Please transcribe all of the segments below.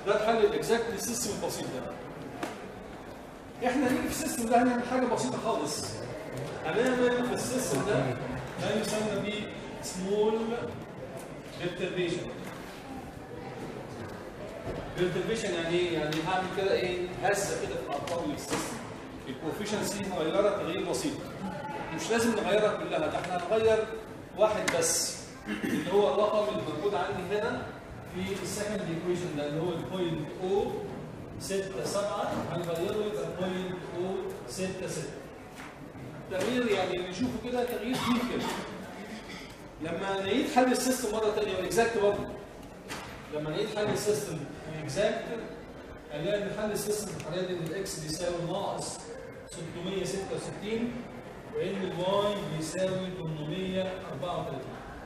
ده الحل الاكزاكت للسيستم البسيط ده احنا نيجي في السيستم ده هنعمل حاجه بسيطه خالص هنعمل في السيستم ده ما يسمى ب سمول perturbation perturbation يعني ايه؟ يعني هعمل كده ايه؟ هزه كده في الارقام اللي في السيستم الكوفيشنسي هغيرها تغيير بسيط مش لازم نغيرها كلها ده احنا هنغير واحد بس اللي هو الرقم اللي موجود عندي هنا في السكند ايكويشن ده اللي هو البوينت او 6 7 هنغيره يبقى بوينت او 6 6 تغيير يعني نشوفه كده تغيير كبير كده لما نعيد حل السيستم مره ثانيه والاكزاكت برضه لما نعيد حل السيستم الاكزاكت هنلاقي ان حل السيستم في الحالات ان الاكس بيساوي ناقص 666 وان الواي بيساوي 834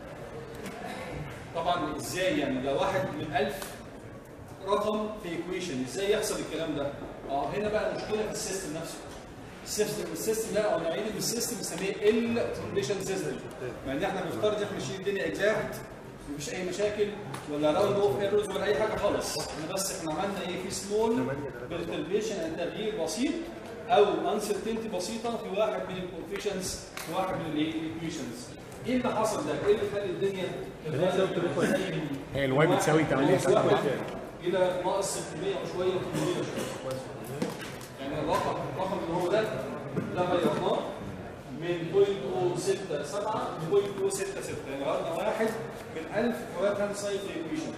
طبعا ازاي يعني ده واحد من 1000 رقم في ايكويشن ازاي يحصل الكلام ده؟ اه هنا بقى المشكله في السيستم نفسه السيستم السيستم ده او نوعين من السيستم بنسميه ال كونديشن سيستم مع ان احنا بنفترض ان احنا ماشيين الدنيا اكزاكت مفيش اي مشاكل ولا راوند اوف ايرورز ولا اي حاجه خالص احنا بس احنا عملنا ايه في سمول بيرتربيشن تغيير بسيط او انسرتينتي بسيطه في واحد من الكونفيشنز في واحد من الايه الايكويشنز ايه اللي حصل ده؟ ايه اللي خلى الدنيا تتغير؟ هي الواي بتساوي 8 7 واحد الى ناقص 600 وشويه و800 وشويه يعني الرقم الرقم اللي هو ده ده غيرناه من 0.067 ل 0.066 يعني غيرنا واحد من 1000 فوات هاند سايد ايكويشن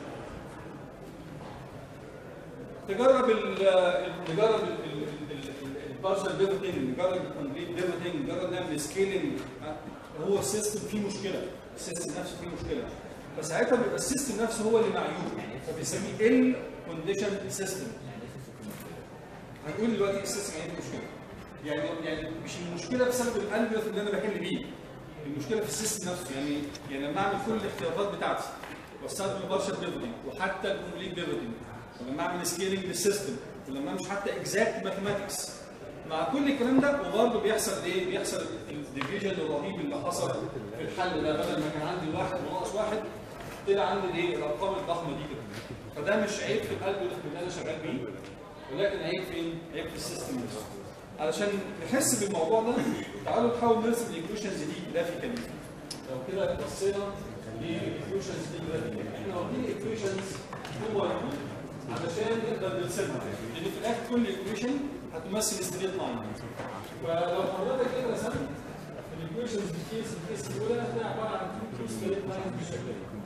تجرب ال نجرب البارشال ديفيتنج نجرب الكومبليت ديفيتنج نجرب نعمل سكيلنج هو السيستم فيه مشكله السيستم نفسه فيه مشكله فساعتها بيبقى السيستم نفسه هو اللي معيوب فبيسميه ال كونديشن سيستم هنقول دلوقتي السيستم يعني مشكله يعني يعني مش المشكله بسبب الالجوريثم اللي انا بحل بيه المشكله في السيستم نفسه يعني يعني لما اعمل كل الاحتياطات بتاعتي واستخدم البارشال ديفيتنج وحتى الكومبليت ديفيتنج ولما اعمل سكيلنج للسيستم ولما مش حتى اكزاكت ماثيماتكس مع كل الكلام ده وبرضه بيحصل ايه؟ بيحصل الديفيجن الرهيب اللي حصل في الحل ده بدل ما كان عندي واحد وناقص واحد طلع عندي الايه؟ الارقام الضخمه دي كده فده مش عيب في الالجوريثم اللي انا شغال بيه ولكن عيب فين؟ عيب في السيستم نفسه علشان نحس بالموضوع ده تعالوا نحاول نرسم الايكويشنز دي جرافيكالي لو كده بصينا للايكويشنز دي جرافيكالي احنا واخدين ايكويشنز 2 باي 2 علشان نقدر نرسمها لان في الاخر كل ايكويشن هتمثل ستريت لاين فلو حضرتك كده رسمت الايكويشنز بالكيس الكيس الاولى هتلاقي عباره عن تو ستريت لاين بالشكل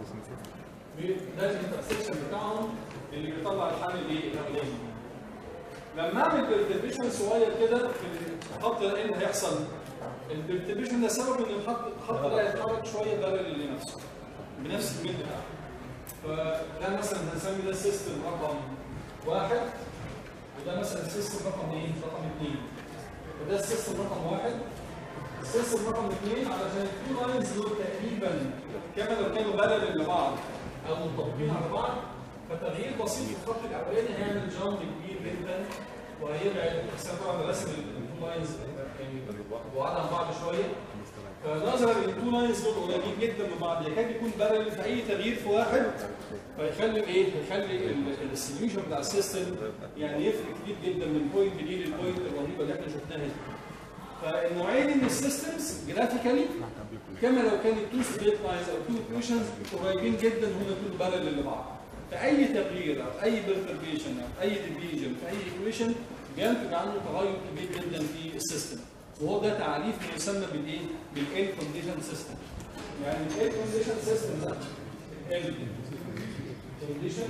ده ده الانترسكشن بتاعهم اللي بيطلع الحل الايه الاولاني لما اعمل بيرتبيشن صغير كده في الخط ده ايه اللي هيحصل؟ البيرتبيشن ده سبب ان الخط الخط ده يتحرك شويه بارل لنفسه بنفس الميل بتاعه فده مثلا هنسمي ده سيستم رقم واحد وده مثلا سيستم رقم ايه؟ رقم اثنين وده السيستم رقم واحد السيستم رقم اثنين علشان التو لاينز دول تقريبا كما لو كانوا بارل لبعض او مطبقين على بعض فتغيير بسيط في الخط الاولاني هيعمل جامب كبير جدا وهيبعد بس انا طبعا برسم التو لاينز يعني بعاد عن بعض شويه فنظرا للتو لاينز دول قريبين جدا من بعض يكاد يكون بارل في اي تغيير في واحد فيخلي ايه؟ يخلي السوليوشن بتاع السيستم يعني يفرق كتير جدا من بوينت دي للبوينت الرهيبه اللي احنا شفناها دي. فالنوعين من السيستمز جرافيكالي كما لو كانت تو ستريت لاينز او تو ايكويشنز قريبين جدا هم دول بارل لبعض. فاي تغيير او اي بيرتربيشن او اي ديفيجن في اي ايكويشن بينتج عنه تغير كبير جدا في السيستم وهو ده تعريف ما يسمى بالايه؟ بالاير كونديشن سيستم يعني الاير كونديشن سيستم ده ال كونديشن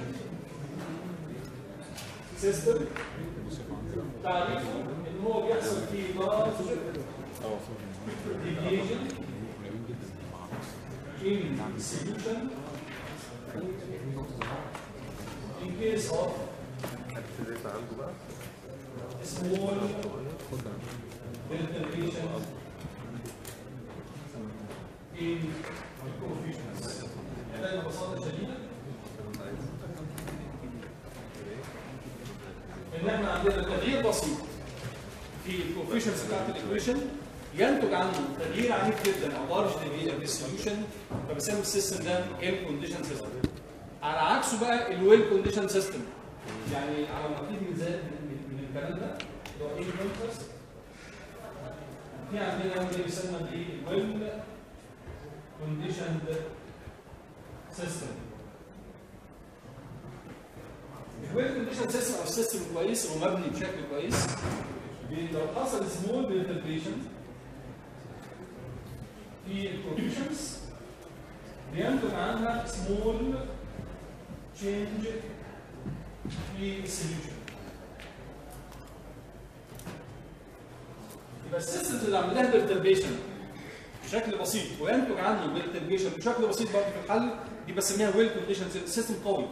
سيستم تعريفه ان هو بيحصل فيه لارج deviation in solution in case of small perturbation in coefficients يعني ببساطة شديدة ان احنا عندنا تغيير بسيط في الكوفيشنز بتاعت الايكويشن ينتج عنه تغيير عنيف جدا او لارج ديفيجن في السوليوشن فبسمي السيستم ده ال كونديشن سيستم على عكسه بقى الويل كونديشن سيستم يعني على النقيض من زي من من الكلام ده اللي هو ايه كونتراست في عندنا ما يسمى بايه؟ ويل كونديشند سيستم الويل كونديشن سيستم او السيستم كويس ومبني بشكل كويس بي- لو حصل سمول بيرتربيشن في الكونديشنز بينتج عنها سمول تشينج في السوليوشن يبقى السيستمز اللي عمل لها بيرتربيشن بشكل بسيط وينتج عنه بيرتربيشن بشكل بسيط برضه في الحل دي بسميها ويل كونديشن سيستم قوي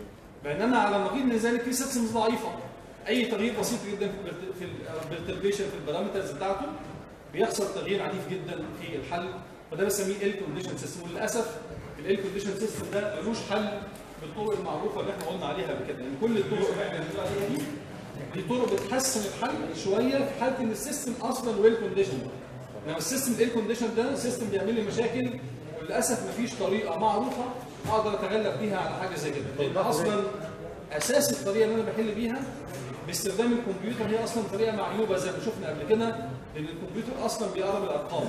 بينما على النقيض من ذلك في سيستمز ضعيفه اي تغيير بسيط جدا في البرت- في البرتربيشن في البارامترز بتاعته بيحصل تغيير عنيف جدا في الحل فده بسميه ال كونديشن سيستم وللاسف ال كونديشن سيستم ده ملوش حل بالطرق المعروفه اللي احنا قلنا عليها قبل كده يعني كل الطرق اللي احنا بنقول عليها دي دي طرق بتحسن الحل شويه في حاله ان السيستم اصلا ويل كونديشن انما السيستم ال كونديشن ده سيستم بيعمل لي مشاكل وللاسف مفيش طريقه معروفه اقدر اتغلب بيها على حاجه زي كده لان اصلا اساس الطريقه اللي انا بحل بيها باستخدام الكمبيوتر هي اصلا طريقه معيوبه زي ما شفنا قبل كده لان الكمبيوتر اصلا بيقرب الارقام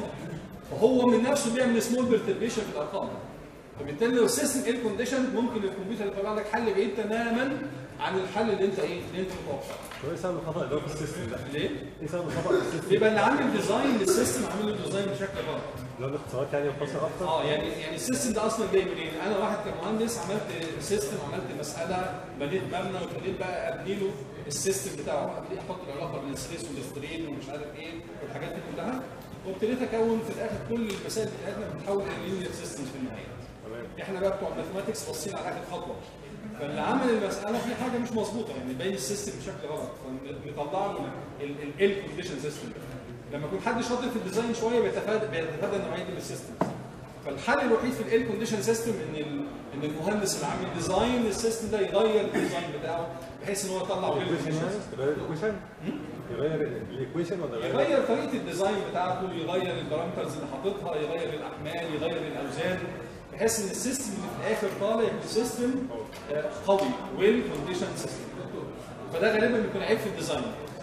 فهو من نفسه بيعمل سمول بيرتربيشن في الارقام فبالتالي لو السيستم ايه كونديشن ممكن الكمبيوتر يطلع لك حل بعيد تماما عن الحل اللي انت ايه اللي انت متوقعه هو ايه سبب الخطا اللي هو في السيستم ده؟ ليه؟ ايه سبب الخطا في السيستم؟ يبقى اللي عامل ديزاين للسيستم عامل له ديزاين بشكل غلط اللي هو الاختصارات يعني مختصر اكتر؟ اه يعني يعني السيستم ده اصلا جاي منين؟ انا واحد كمهندس عملت سيستم عملت مساله بنيت مبنى وابتديت بقى ابني له السيستم بتاعه ابتدي احط العلاقه بين الستريس والسترين ومش عارف ايه والحاجات دي كلها وابتديت اكون في الاخر كل المسائل بتاعتنا بتتحول للينير سيستمز في النهايه. تمام احنا بقى بتوع الماثماتكس باصين على اخر خطوه فاللي عمل المساله في حاجه مش مظبوطه يعني باين السيستم بشكل غلط فنطلع له ال كونديشن سيستم لما يكون حد شاطر في الديزاين شويه بيتفادى بيتفادى النوعيه دي من السيستم فالحل الوحيد في ال كونديشن سيستم ان ال- ان المهندس اللي عامل ديزاين للسيستم ده يغير الديزاين بتاعه بحيث ان هو يطلع ويل الايكويشن كونديشن يعني يغير الايكويشن؟ يغير الايكويشن ولا يغير يغير طريقه الديزاين بتاعته يغير البارامترز اللي حاططها يغير الاحمال يغير الاوزان بحيث ان السيستم اللي في الاخر طالع يكون سيستم آه، قوي ويل كونديشن سيستم فده غالبا بيكون عيب في الديزاين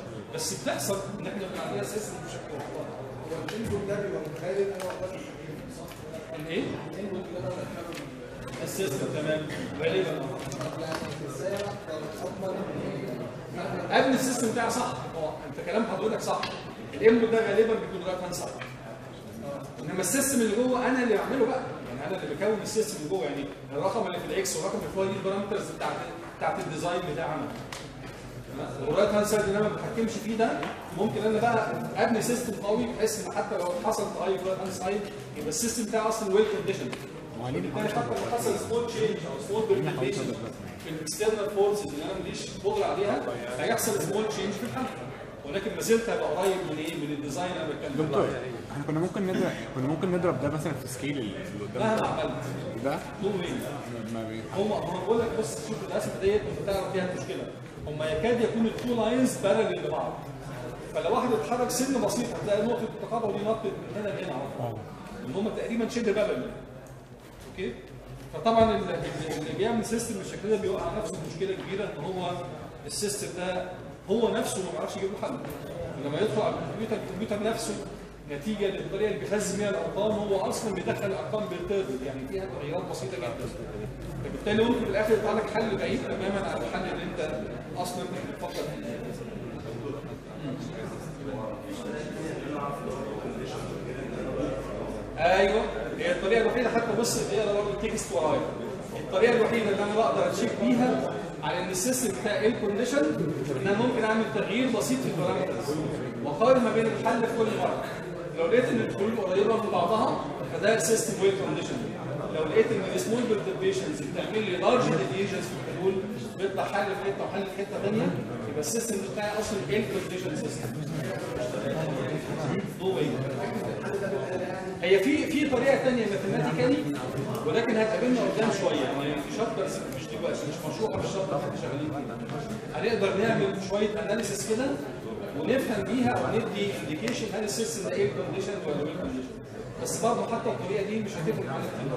بس بتحصل ان احنا بنبقى عليها سيستم بشكل غلط هو الانبوت ده بيبقى متخيل ان هو ده الايه؟ الانبوت اللي انا بدخله السيستم تمام غالبا آه. يعني ازاي اضمن قبل السيستم بتاعي صح هو انت كلام حضرتك صح الانبوت ده غالبا بيكون رايت هاند سايد انما السيستم اللي جوه انا اللي بعمله بقى يعني انا اللي بكون السيستم اللي جوه يعني الرقم اللي في الاكس والرقم اللي في الواي دي البارامترز بتاعت بتاعت الديزاين بتاعنا والرايت هاند سايد اللي انا ما بتحكمش فيه ده ممكن انا بقى ابني سيستم قوي بحيث ان حتى لو حصل تغير في الرايت هاند سايد يبقى السيستم بتاعي اصلا ويل كونديشن وبالتالي حتى لو حصل سمول تشينج او سمول بيرتيفيشن في الاكسترنال فورسز اللي انا ماليش قدره عليها هيحصل سمول تشينج في الحل ولكن ما زلت هبقى قريب من ايه؟ من الديزاين اللي انا بتكلم دكتور عنه. احنا كنا ممكن نضرب كنا ممكن نضرب ده مثلا في سكيل اللي قدام مهما عملت ده طول وين ما بي... هم هم بقول لك بص شوف الرسمه ديت انت تعرف فيها المشكله هم يكاد يكون التو لاينز بارلل لبعض فلو واحد اتحرك سن بسيط هتلاقي نقطه التقاطع دي نطت من هنا لهنا على طول ان هم تقريبا شبه بابل اوكي فطبعا اللي اللي بيعمل سيستم بالشكل ده بيوقع نفسه في مشكله كبيره ان هو السيستم ده هو نفسه ما بيعرفش يجيب له حل لما يدخل على الكمبيوتر الكمبيوتر نفسه نتيجه للطريقه اللي بيخزن بيها الارقام هو اصلا بيدخل الارقام بيرتبط يعني فيها تغيرات بسيطه جدا فبالتالي ممكن في الاخر يطلع لك حل بعيد تماما عن الحل اللي انت اصلا كنت بتفكر فيه ايوه هي الطريقه الوحيده حتى بص اقرا برضه التكست ورايا الطريقه الوحيده اللي انا بقدر اتشيك بيها على ان السيستم بتاعي ايه الكونديشن ان انا ممكن اعمل تغيير بسيط في البارامترز واقارن ما بين الحل في كل مره لو لقيت ان الحلول قريبه من بعضها فده سيستم ويل كونديشن لو لقيت ان السمول بيرتربيشنز بتعمل لي لارج ديفيجنز في الحلول بيطلع حل في حته وحل في حته ثانيه يبقى السيستم بتاعي اصلا ايه كونديشن سيستم نو واي هي في في طريقه ثانيه ماثيماتيكالي ولكن هتقابلنا قدام شويه يعني في شابتر بس مش دلوقتي مش مشروع في الشابتر اللي احنا شغالين فيه هنقدر نعمل شويه اناليسيس كده ونفهم بيها وندي انديكيشن هل السيستم ده ايه كونديشن ولا ويل كونديشن بس برضه حتى الطريقه دي مش هتفرق معانا كتير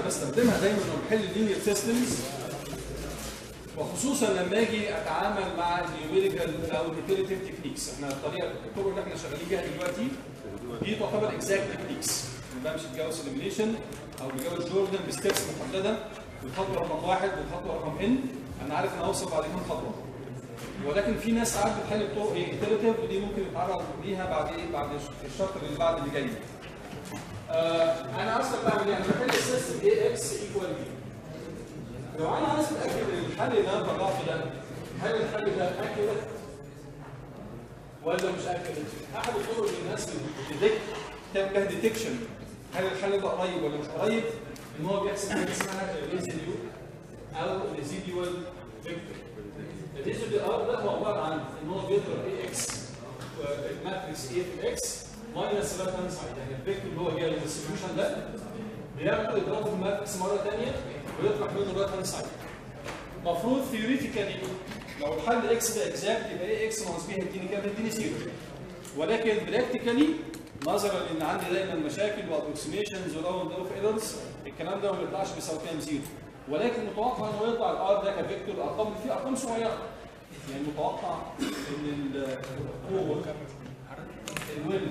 بستخدمها دايما لما بحل لينير سيستمز وخصوصا لما اجي اتعامل مع النيوميريكال او الريبيتيف تكنيكس احنا الطريقه الطرق اللي احنا شغالين بيها دلوقتي دي تعتبر اكزاكت تكنيكس بمشي بجاوس اليمينيشن او بجاوس جوردن بستبس محدده بالخطوه رقم واحد والخطوه رقم ان انا عارف ان هوصل بعد كام خطوه ولكن في ناس ساعات بتحل بطرق ايه iterative ودي ممكن نتعرض ليها بعد ايه بعد الشابتر اللي بعد اللي جاي آه انا اصلا بعمل ايه؟ انا بحل السيستم اي اكس ايكوال بي لو انا عايز اتاكد ان الحل اللي انا طلعته ده هل الحل ده اكيوريت ولا مش اكيوريت؟ احد الطرق اللي الناس بتديك تعمل بيها ديتكشن هل الحل ده قريب ولا مش قريب؟ ان هو بيحسب حاجه اسمها ريزيديو او ريزيديوال فيكتور الريزيديو ار ده هو عباره عن ان هو بيضرب اي اكس الماتريكس اي في اكس ماينس ليفت هاند سايد يعني الفيكتور اللي هو جاي من السوليوشن ده بياخده يضربه في الماتريكس مره ثانيه ويطلع منه الرايت هاند سايد المفروض ثيوريتيكالي لو الحل اكس ده اكزاكت يبقى ايه اكس ناقص بي هيديني كام؟ هيديني زيرو ولكن براكتيكالي نظرا لان عندي دايما مشاكل وابروكسيميشنز وراوند اوف ايرورز الكلام ده ما بيطلعش بيساوي كام زيرو ولكن متوقع انه يطلع الار ده كفيكتور ارقام فيه ارقام صغيره يعني متوقع ان القوه الويل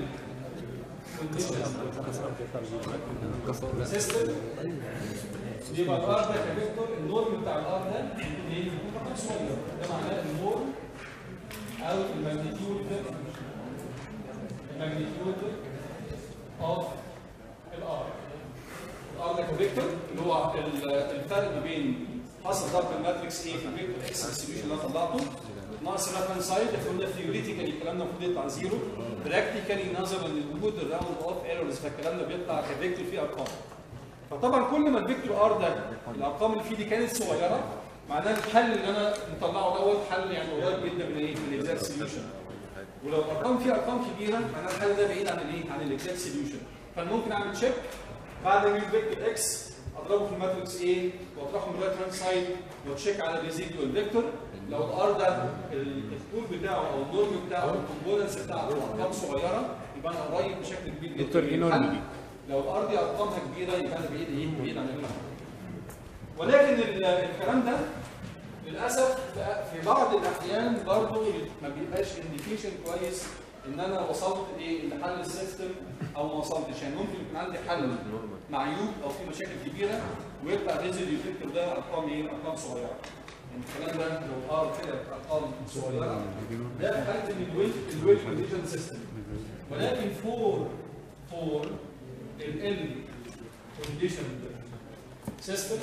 سيستم يبقى الار ده كفيكتور النورم بتاع الار ده يكون ايه؟ يكون رقم صغير ده معناه النورم او الماجنتيود الماجنتيود اوف الار الار ده كفيكتور اللي هو ال- الفرق ما بين حصل ضرب الماتريكس ايه في الفيكتور اكس ديستريبيوشن اللي انا طلعته ناقص الليفت هاند سايد قلنا ثيوريتيكالي الكلام ده المفروض يطلع زيرو براكتيكالي نظرا لوجود الراوند اوف ايرورز فالكلام ده بيطلع كفيكتور فيه ارقام فطبعا كل ما الفيكتور ار ده الارقام اللي فيه دي كانت صغيره معناه الحل اللي انا مطلعه دوت حل يعني قريب جدا من ايه؟ من الاكزاكت سوليوشن ولو الارقام فيه ارقام كبيره معناه الحل ده بعيد عن الايه؟ عن الاكزاكت سوليوشن فانا ممكن اعمل تشيك بعد ما اجيب فيكتور اكس اضربه في الماتريكس A واطرحه من الرايت هاند سايد وتشيك على الريزيديوال فيكتور لو الار ده ال- الطول بتاعه او النورم بتاعه الكومبوننتس بتاعته ارقام صغيره يبقى انا قريب بشكل كبير جدا دكتور، من إيه الحل. نورم دي؟ لو الار دي ارقامها كبيره يبقى انا بعيد ايه؟ بعيد عن الحل. ولكن ال- الكلام ده للاسف في بعض الاحيان برضه ما بيبقاش انديكيشن كويس ان انا وصلت ايه لحل السيستم او ما وصلتش يعني ممكن يكون عندي حل معيوب او في مشاكل كبيره ويطلع ريزيديو فيكتور ده ارقام ايه؟ ارقام صغيره. يعني الكلام ده لو ار كده ارقام صغيره ده في حاله الويل الويل كونديشن سيستم ولكن فور فور ال كونديشن سيستم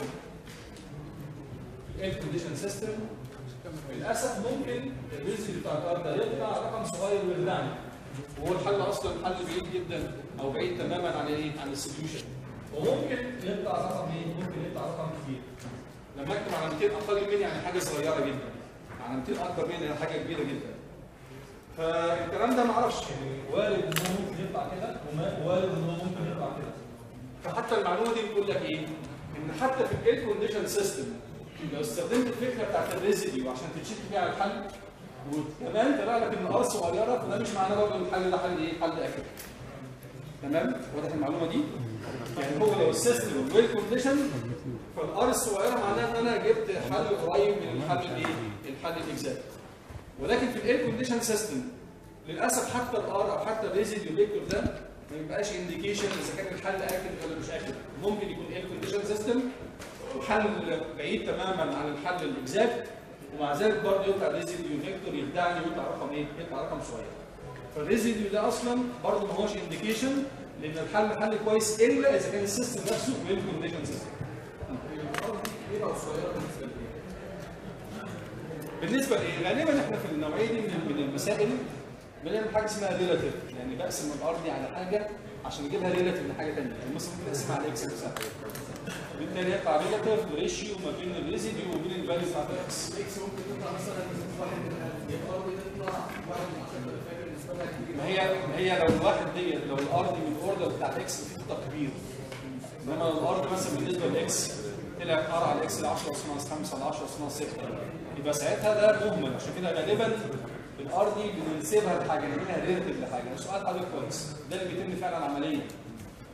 ال كونديشن سيستم للاسف ممكن الريزك بتاع الار ده يطلع رقم صغير ويخدعني وهو الحل اصلا حل بعيد جدا او بعيد تماما عن ايه؟ عن السوليوشن وممكن يطلع رقم ايه؟ ممكن يطلع رقم كبير لما اكتب على 200 اقل من يعني حاجه صغيره جدا على 200 اكبر من يعني حاجه كبيره جدا فالكلام ده معرفش يعني وارد ان هو ممكن يطلع كده ووارد ان هو ممكن يطلع كده فحتى المعلومه دي بتقول لك ايه؟ ان حتى في الاير كونديشن سيستم لو استخدمت الفكره بتاعت الريزيديو عشان تشيك بيها على الحل وكمان طلع لك ان الار صغيره فده مش معناه برضه ان الحل ده حل ايه؟ حل اكيد. تمام؟ واضح المعلومه دي؟ يعني هو لو السيستم ويل كونديشن فالار الصغيره معناها ان انا جبت حل قريب من الحل الايه؟ الحل الاكزاكت. ولكن في الاير كونديشن سيستم للاسف حتى الار او حتى الريزيديو فيكتور ده ما بيبقاش انديكيشن اذا كان الحل اكل ولا مش اكل ممكن يكون اير كونديشن سيستم الحل بعيد تماما عن الحل الاكزاكت ومع ذلك برضه يطلع الريزيديو فيكتور يخدعني ويطلع رقم ايه؟ يطلع رقم صغير. فالريزيديو ده اصلا برضه ما هوش انديكيشن لان الحل حل كويس الا اذا كان السيستم نفسه ويل كونديشن سيستم. كبيره وصغيره بالنسبه لي بالنسبه لايه؟ غالبا احنا في النوعيه دي من من المسائل بنعمل حاجه اسمها ريلاتيف يعني بقسم الارض على حاجه عشان اجيبها ريلاتيف لحاجه ثانيه يعني مثلا ممكن اقسمها على اكس نفسها بالتالي يطلع ريلاتيف ريشيو ما بين الريزيديو وبين الفاليو بتاعت الاكس اكس ممكن تطلع مثلا واحد من الار تطلع واحد من 10 فاكر بالنسبه لها كبير ما هي ما هي لو الواحد ديت لو الارض من الاوردر بتاع الاكس في خطه كبير انما لو الارض مثلا بالنسبه للاكس طلع ار على الاكس ال 10 اس ناقص 5 على 10 اس ناقص 6 يبقى ساعتها ده مهمل عشان كده غالبا الار دي بننسبها لحاجه نعملها ريلاتيف لحاجه سؤال حضرتك كويس ده اللي بيتم فعلا عمليا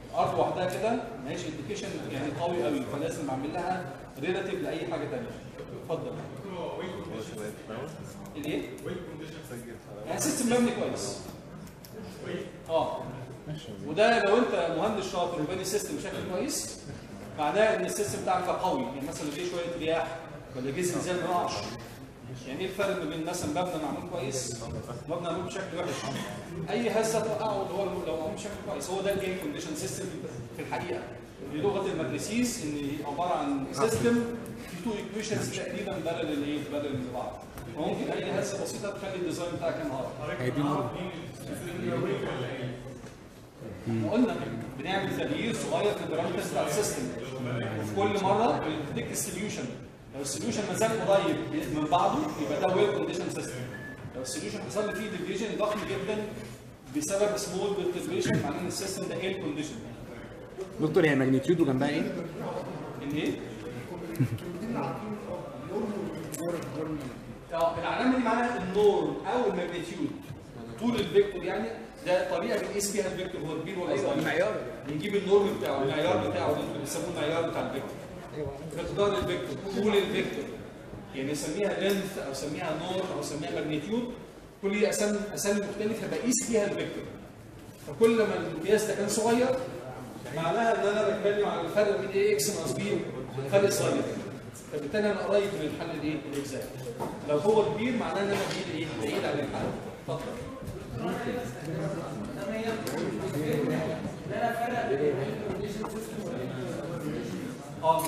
ار لوحدها كده ما هيش انديكيشن يعني قوي قوي فلازم اعمل لها ريلاتيف لاي حاجه ثانيه اتفضل الايه؟ يعني سيستم مبني كويس اه وده لو انت مهندس شاطر وباني سيستم بشكل كويس معناه ان السيستم بتاعك قوي يعني مثلا لو جه شويه رياح ولا جه زلزال ما يقعش يعني ايه الفرق ما بين مثلا مبنى معمول كويس ومبنى معمول بشكل وحش اي هزه توقعه اللي هو لو معمول بشكل كويس هو ده الجيم كونديشن سيستم في الحقيقه بلغه الماتريسيز ان عباره عن سيستم في تو ايكويشنز تقريبا بارل ايه بارل لبعض فممكن اي هزه بسيطه تخلي الديزاين بتاعك ينهار هي دي نور قلنا بنعمل تغيير صغير في البارامترز بتاع السيستم وفي كل مره بنديك السوليوشن لو السوليوشن ما زال قريب من بعضه يبقى ده ويل كونديشن سيستم لو السوليوشن حصل له فيه ديفيجن ضخم جدا بسبب سمول بيرتربيشن معناه ان السيستم ده ايه كونديشن دكتور هي ماجنتيود وجنبها ايه؟ ان ايه؟ اه العلامه دي معناها النورم او الماجنتيود طول الفيكتور يعني ده طريقه بنقيس فيها الفيكتور هو كبير ولا صغير المعيار بنجيب النورم بتاعه المعيار بتاعه اللي بيسموه المعيار بتاع الفيكتور مقدار الفيكتور طول الفيكتور يعني نسميها لينث او نسميها نور او نسميها ماجنتيود كل دي اسامي اسامي مختلفه بقيس فيها الفيكتور فكل ما المقياس ده كان صغير معناها ان انا بتكلم على الفرق بين ايه اكس ناقص بي فرق صغير فبالتالي انا قريب من الحل الايه الاجزاء لو هو كبير معناه ان انا بعيد ايه بعيد عن الحل اتفضل اه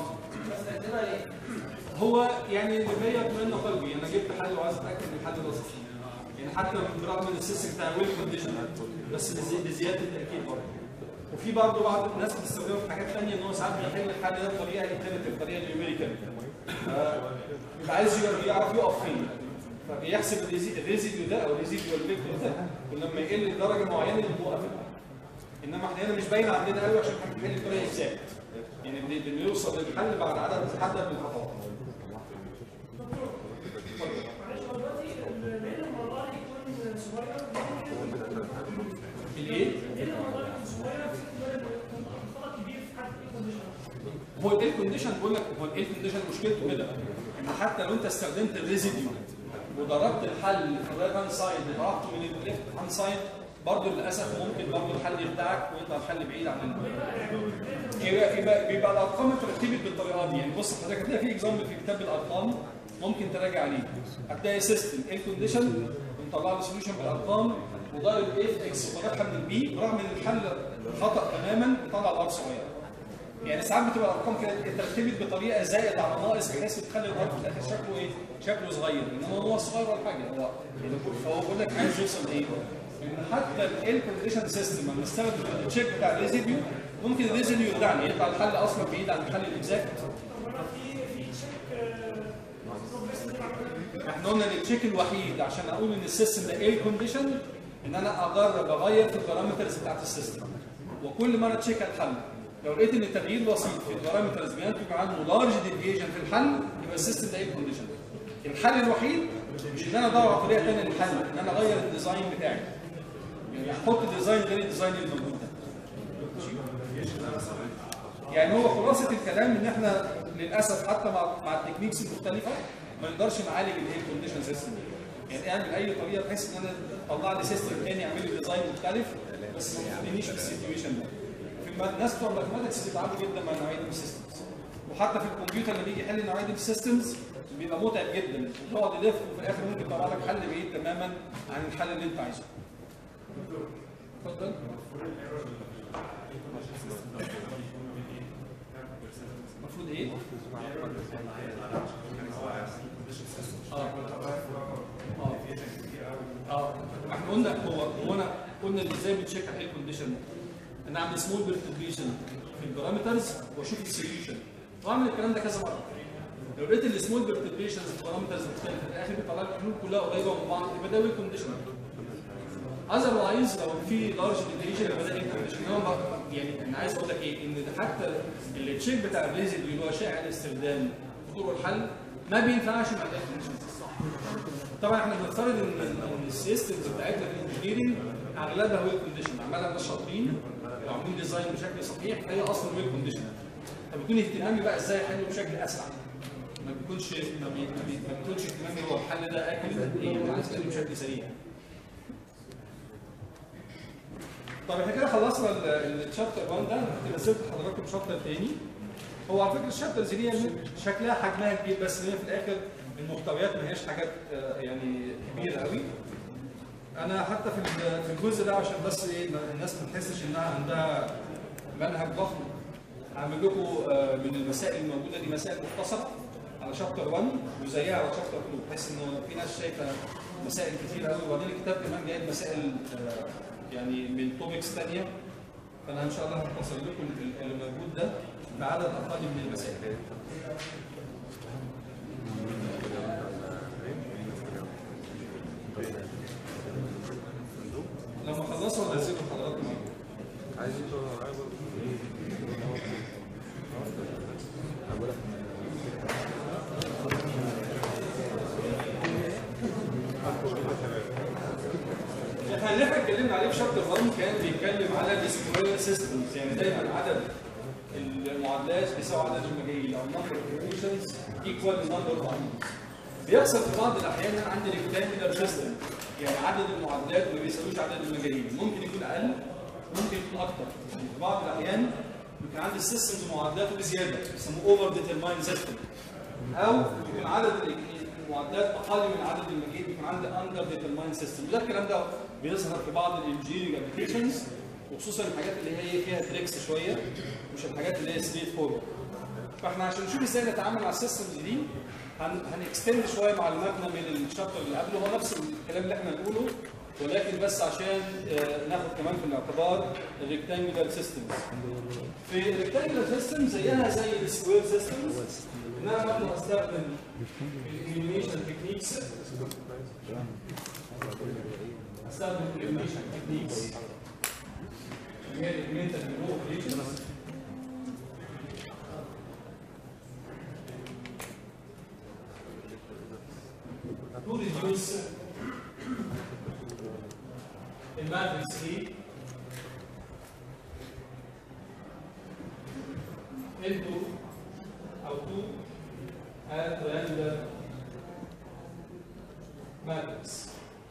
هو يعني اللي بيا منه قلبي انا جبت حل وعايز اتاكد من الحل ده صحيح يعني حتى برغم ان السيستم بتاع ويل كونديشن بس بزي- بزياده التاكيد برضه وفي برضه بعض الناس بتستخدمه في حاجات ثانيه ان هو ساعات بيحل الحل ده بطريقه انترنتيف بطريقه نيوميريكال يبقى عايز يعرف- يعرف يقف فين فبيحسب الريزي- الريزيديو ده او الريزيديو الفيكتور ده ولما يقل لدرجه معينه يبقى واقف انما احنا هنا مش باين عندنا قوي عشان احنا بنحل بطريقه اكزاكت يعني بن- بنوصل للحل بعد عدد محدد من الخطوات الايه؟ هو الاير كونديشن بقول لك هو الاير كونديشن مشكلته كده ان حتى لو انت استخدمت الريزيديو وضربت الحل في الرايت هاند سايد وضربته من الليفت هاند سايد برضه للاسف ممكن برضه الحل بتاعك ويطلع الحل بعيد عن ال- يبقى يبقى بيبقى الارقام اترتبت بالطريقه دي يعني بص حضرتك هتلاقي في اكزامبل في كتاب الارقام ممكن تراجع عليه هتلاقي سيستم ايه كونديشن ونطلع له سوليوشن بالارقام وضارب ايه في اكس وطالعها من البي برغم ان الحل خطا تماما وطلع الار صغير يعني ساعات بتبقى الارقام كده اترتبت بطريقه زائد على ناقص بحيث تخلي الارض في الاخر شكله ايه؟ شكله صغير انما هو صغير ولا حاجه هو هو بيقول لك عايز يوصل لايه؟ ان حتى الاير كونديشن سيستم لما نستخدم التشيك بتاع الريزيديو ممكن الريزيديو يخدعني يطلع الحل اصلا بعيد عن الحل الاكزاكت احنا قلنا ان التشيك الوحيد عشان اقول ان السيستم ده اير كونديشن ان انا اجرب اغير في البارامترز بتاعت السيستم وكل مره تشيك الحل لو لقيت ان التغيير بسيط في البارامترز بينتج عنه لارج ديفيجن في الحل يبقى السيستم ده اير كونديشن الحل الوحيد مش ان انا ادور على طريقه ثانيه للحل ان انا اغير الديزاين بتاعي يعني احط ديزاين غير الديزاين اللي موجود ده يعني هو خلاصه الكلام ان احنا للاسف حتى مع مع التكنيكس المختلفه ما نقدرش نعالج الاير كونديشن سيستم يعني اعمل اي طريقه بحيث ان انا اطلع لي سيستم تاني يعمل لي ديزاين مختلف بس ما تخلينيش في السيتويشن ده في الم- الناس بتوع الماثماتكس بيتعبوا جدا مع النوعيه دي من السيستمز وحتى في الكمبيوتر لما بيجي يحل النوعيه دي من السيستمز بيبقى متعب جدا وتقعد يلف وفي الاخر ممكن يطلع لك حل بعيد تماما عن الحل اللي انت عايزه اتفضل المفروض ايه؟ اه اه اه احنا قلنا هو هو انا قلنا ازاي بنشيك على الكونديشن انا اعمل سمول بيرتربيشن في البارامترز واشوف السوليوشن واعمل الكلام ده كذا مره لو لقيت السمول بيرتربيشنز في البارامترز مختلفه في الاخر بيطلع لك الحلول كلها قريبه من بعض يبقى ده ويل كونديشن اذروايز لو في لارج ديفيجن يبقى ده انكونديشن هو يعني انا عايز اقول لك ايه ان ده حتى التشيك بتاع الريزيديو اللي هو شائع الاستخدام في طرق الحل ما بينفعش مع الاكونديشن طبعا احنا بنفترض ان إن السيستمز بتاعتنا في الانجينيرنج اغلبها ويل كونديشن عمالها ناس شاطرين لو عاملين ديزاين بشكل صحيح فهي اصلا ويب كونديشن فبيكون اهتمامي بقى ازاي احله بشكل اسرع ما بيكونش ما, بي... ما, بي... ما بيكونش اهتمامي هو الحل ده اكل قد ايه انا عايز احله بشكل سريع طب احنا كده خلصنا الشابتر 1 ده أنا كنت نزلت لحضراتكم شابتر تاني هو على فكره الشابترز دي يعني شكلها حجمها كبير بس هي في الاخر المحتويات ما هياش حاجات آه، يعني كبيره قوي انا حتى في ال- في الجزء ده عشان بس ايه ما- الناس ما تحسش انها عندها منهج ضخم هعمل لكم آه، من المسائل الموجوده دي مسائل مختصره على شابتر 1 وزيها على شابتر 2 بحيث انه في ناس شايفه مسائل كتير قوي وبعدين الكتاب كمان جايب مسائل آه، يعني من توبكس ثانيه فانا ان شاء الله هختصر لكم ال- اللي موجود ده بعدد اقل من المسائل لما خلصوا هنزلوا حضراتكم عايز انت عايز احنا اللي احنا اتكلمنا عليه في شابتر 1 كان بيتكلم على السكوير سيستمز يعني دايما عدد المعادلات بيساوي عدد المجاهيل او number of equations equal the number of unknowns. بيحصل في بعض الاحيان انا عندي rectangular system يعني عدد المعادلات ما بيساويش عدد المجاهيل ممكن يكون اقل ممكن يكون اكتر يعني في بعض الاحيان يمكن عندي السيستمز معادلاته بزياده بيسموه اوفر ديترماين سيستم او يكون عدد المعادلات اقل من عدد المجاهيل يكون عندي اندر ديترماين سيستم ده الكلام ده بيظهر في بعض الانجينيرنج ابلكيشنز وخصوصا الحاجات اللي هي فيها تريكس شويه مش الحاجات اللي هي ستريت فورورد فاحنا عشان نشوف ازاي نتعامل مع السيستمز دي هن هنكستند شويه معلوماتنا من الشابتر اللي قبله هو نفس الكلام اللي احنا نقوله ولكن بس عشان آه، ناخد كمان في الاعتبار الريكتانجولار سيستمز في الريكتانجولار سيستم زيها زي السكوير سيستمز ان انا برضه هستخدم الاليميشن تكنيكس هستخدم الاليميشن تكنيكس اللي هي الاليمنتال اوبريشنز to reduce the matrix E into أو to a triangular matrix.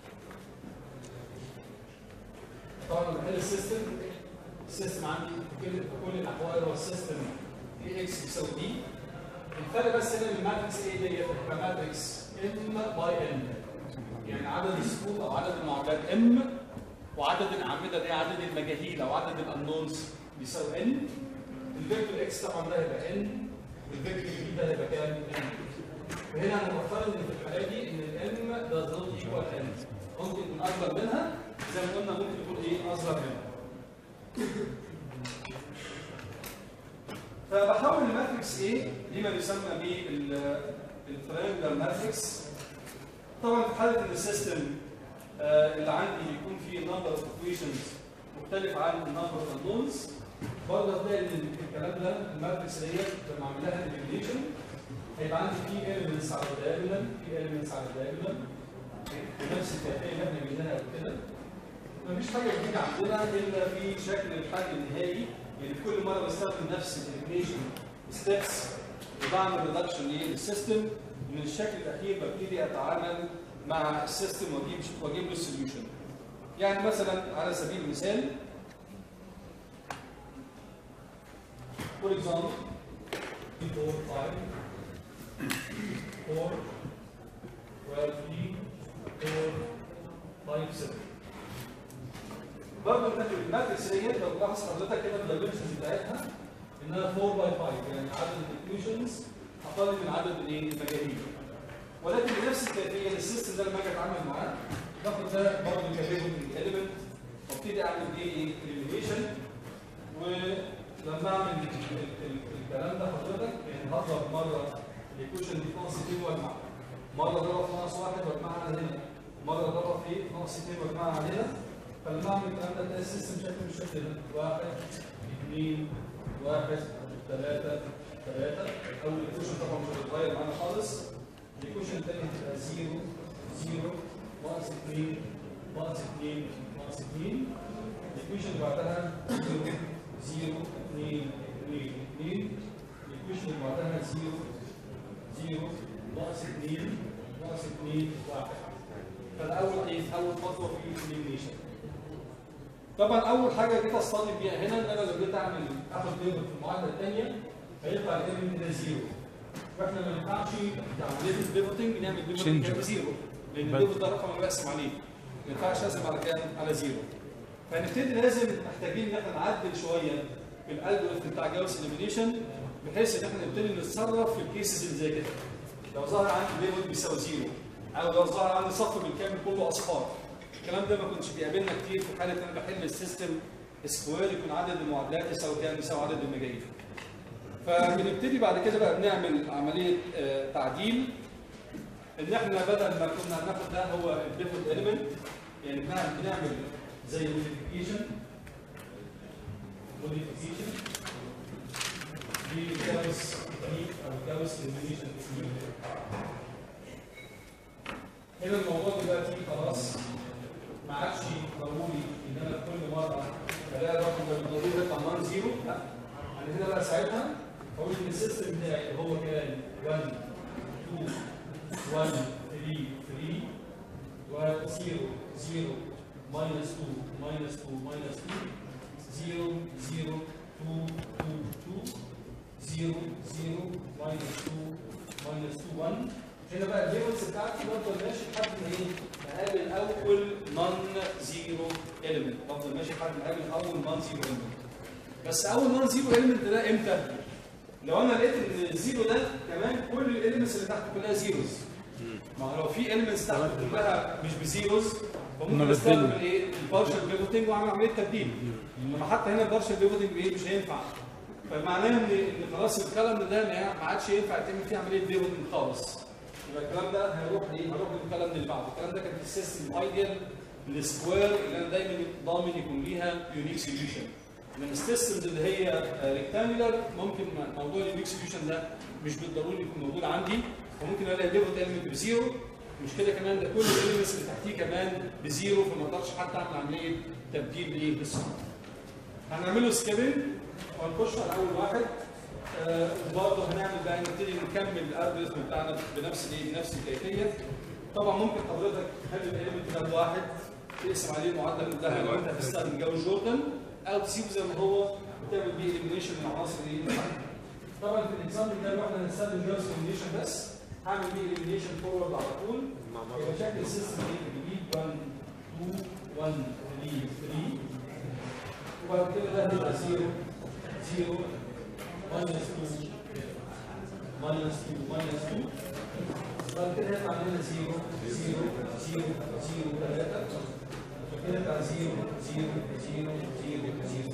طبعا لما بحل السيستم السيستم عندي في كل في كل الاحوال هو السيستم اي اكس بيساوي دي الفرق بس هنا من الماتريكس ايه ديت هتبقى ماتريكس ام باي ام يعني عدد الصفوف او عدد المعادلات ام وعدد الاعمده اللي هي عدد المجاهيل او عدد الانونز بيساوي ان الفيكتور اكس طبعا ده هيبقى ان والفيكتور بي ده هيبقى كام؟ ان فهنا انا بفترض ان في الحاله دي ان الام ده ضد ايكوال ان ممكن يكون اكبر منها زي ما قلنا ممكن يكون ايه اصغر منها فبحول الماتريكس A لما يسمى بالتريانجلر ماتريكس طبعا في حاله ان السيستم آه، اللي عندي يكون فيه نمبر اوف ايكويشنز مختلف عن النمبر اوف انونز برضه هتلاقي ان الكلام ده الماتريكس ديت لما اعمل لها اليمينيشن هيبقى عندي فيه elements على الدايجونال في elements على الدايجونال بنفس الكيفيه اللي احنا جبناها قبل كده مفيش حاجه جديده عندنا الا في شكل الحل النهائي يعني في كل مره بستخدم نفس الانيميشن ستيبس وبعمل ريدكشن للسيستم من الشكل الاخير ببتدي اتعامل مع السيستم واجيب واجيب له السوليوشن يعني مثلا على سبيل المثال فور اكزامبل 4 5 4 12 4 5 7 برضه انت في الماتريكس ديت لو تلاحظ حضرتك كده الدايمنشنز بتاعتها انها 4 باي 5 يعني عدد الايكويشنز اقل من عدد الايه المجاهيل ولكن بنفس الكيفيه السيستم ده لما اجي اتعامل معاه باخد ده برضه كفيجن اليمنت وابتدي اعمل ايه اليمينيشن ولما اعمل ال- ال- ال- الكلام ده حضرتك يعني هضرب مره الايكويشن دي في ناقص 2 واجمع مره اضرب في ناقص 1 واجمعها هنا مره اضرب في ناقص 2 واجمعها هنا فلما اعمل الكلام ده تلاقي السيستم شكله بالشكل ده واحد اثنين واحد ثلاثة ثلاثة أول ايكويشن طبعا مش هتتغير معانا خالص الايكويشن الثانية هتبقى زيرو زيرو ناقص اثنين ناقص اثنين ناقص اثنين الايكويشن اللي بعدها 0 0 2 2 2 الايكويشن اللي بعدها 0 0 ناقص 2 ناقص 2 1 فده اول ايه اول خطوه في الاليميشن طبعا اول حاجه جيت اصطدم بيها هنا ان انا لو جيت اعمل اخد ليبل في المعادله الثانيه هيطلع الاليمنت ده زيرو فاحنا ما ينفعش عمليه البيفوتنج نعمل بيفوتنج Change. بزيرو لان البيفوت ده رقم انا بقسم عليه ما ينفعش اقسم على كام على زيرو فهنبتدي لازم محتاجين ان احنا نعدل شويه في الالجوريثم بتاع جاوس اليمينيشن بحيث ان احنا نبتدي نتصرف في الكيسز اللي زي كده لو ظهر عندي بيفوت بيساوي زيرو او لو ظهر عندي صف بالكامل كله اصفار الكلام ده ما كنتش بيقابلنا كتير في حاله ان انا بحل السيستم سكوير يكون عدد المعادلات يساوي كام يساوي عدد المجاهيل فبنبتدي بعد كده بقى بنعمل عمليه آه، تعديل ان احنا بدل ما كنا هناخد ده هو الديفولت اليمنت يعني بنعمل بنعمل زي موديفيكيشن موديفيكيشن دي جاوس تكنيك او جاوس اليمينيشن تكنيك هنا الموضوع دلوقتي خلاص ما عادش ضروري ان انا كل مره الاقي الرقم ده بالضروره يطلع نون زيرو لا انا هنا بقى ساعتها هقول ان السيستم بتاعي اللي هو كان 1 2 1 3 3 و 0 0 minus 2 minus 2 minus 2 0 0 2 2 2 0 0 minus 2 minus 2 1 هنا بقى الليفلز بتاعتي بفضل ماشي لحد ما ايه؟ ما اقابل اول نون زيرو ايليمنت بفضل ماشي لحد ما اقابل اول نون زيرو ايليمنت بس اول نون زيرو ايليمنت ده امتى؟ لو انا لقيت ان الزيرو ده كمان كل الاليمنتس اللي تحت كلها زيروز ما هو لو في اليمنتس تحت كلها مش بزيروز فممكن نبدل. استخدم الايه؟ البارشل بيفوتنج واعمل عمليه تبديل انما حتى هنا البارشل بيفوتنج ايه مش هينفع فمعناه ان ان خلاص الكلام ده ما ما عادش ينفع يتم فيه عمليه بيفوتنج خالص يبقى الكلام ده هيروح ايه؟ هيروح للكلام اللي بعده الكلام ده كان في السيستم الايديال السكوير اللي انا دايما ضامن يكون ليها يونيك سوليوشن من السيستمز اللي هي ريكتانجلر ممكن موضوع اليونيك سوليوشن ده مش بالضروري يكون موجود عندي وممكن الاقي ديفوت اليمنت بزيرو مش كده كمان ده كل الاليمنتس اللي تحتيه كمان بزيرو فما اقدرش حتى اعمل عمليه تبديل لايه للصوت هنعمله سكيبنج وهنخش على اول واحد آه وبرضه هنعمل بقى نبتدي نكمل الالجوريثم بتاعنا بنفس الايه بنفس الكيفيه طبعا ممكن حضرتك تخلي الاليمنت ده واحد تقسم عليه المعدل ده لو انت هتستخدم جو جوردن او تسيبه زي ما هو وتعمل بيه اليمينيشن للعناصر دي طبعا في الاكزامبل ده لو احنا هنستخدم جاوس اليمينيشن بس هعمل بيه اليمينيشن فورورد على طول يبقى شكل السيستم ايه بيجيب 1 2 1 3 3 وبعد كده ده هيبقى 0 0 minus 2 minus 2 minus 2 بعد كده هيطلع عندنا 0 0 0 0 3 كده يبقى 0 0 0 0 0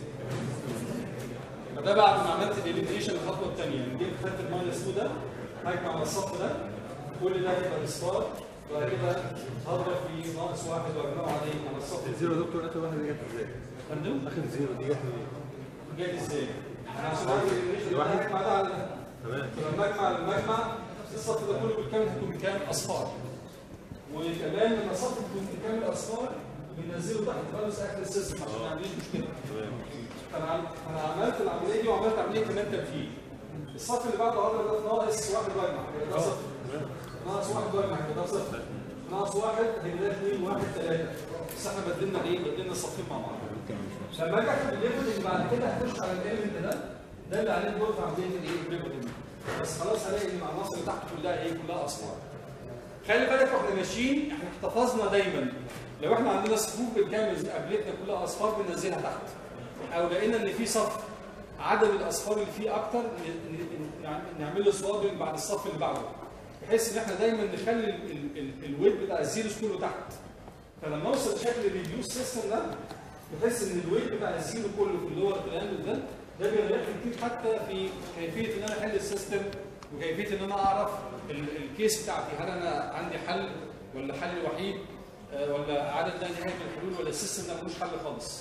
فده بعد ما عملت الاليمينيشن الخطوه الثانيه يعني جيت خدت الماينس 2 ده هيطلع على الصف ده كل ده هيبقى اصفار وبعد كده هضرب في ناقص واحد واجمعه عليه على الصف الزيرو يا دكتور اخر واحده دي جت ازاي؟ فندم اخر زيرو دي جت منين؟ جاي ازاي؟ انا عشان اعمل الاليمينيشن ده هجمع ده على ده تمام فلما اجمع المجمع الصف ده كله بالكامل هيكون بكام اصفار وكمان لما الصف يكون بكامل اصفار بننزله تحت خالص اخر السيستم عشان ما يعملش مشكله تمام فانا عم- انا عملت العمليه دي وعملت عمليه كمان تنفيذ الصف اللي بعده هضرب ده في ناقص واحد واجمع يبقى ده صفر ناقص واحد واجمع يبقى ده صفر ناقص واحد هيبقى ده اثنين واحد ثلاثه بس احنا بدلنا ايه؟ بدلنا الصفين مع بعض لما اجي اكتب الليفل بعد كده هخش على الاليمنت ده ده اللي عليه الدور في عمليه الايه؟ الليفل بس خلاص هلاقي ان العناصر اللي تحت كلها ايه؟ كلها اصفار خلي بالك واحنا ماشيين احنا احتفظنا دايما لو احنا عندنا صفوف بالكامل قابلتنا كلها اصفار بننزلها تحت او لقينا ان في صف عدد الاصفار اللي فيه اكتر ن- ن- ن- نعمل له سوابنج بعد الصف اللي بعده بحيث ان احنا دايما نخلي ال- ال- ال- الويت بتاع الزيروز كله تحت فلما اوصل لشكل الريديوس سيستم ده بحيث ان الويت بتاع الزيرو كله في اللور تريانجل ده ده بيغير كتير حتى في كيفيه ان انا احل السيستم وكيفيه ان انا اعرف ال- الكيس بتاعتي هل انا عندي حل ولا حل وحيد آه، ولا عدد لا نهائي من الحلول ولا السيستم ده ملوش حل خالص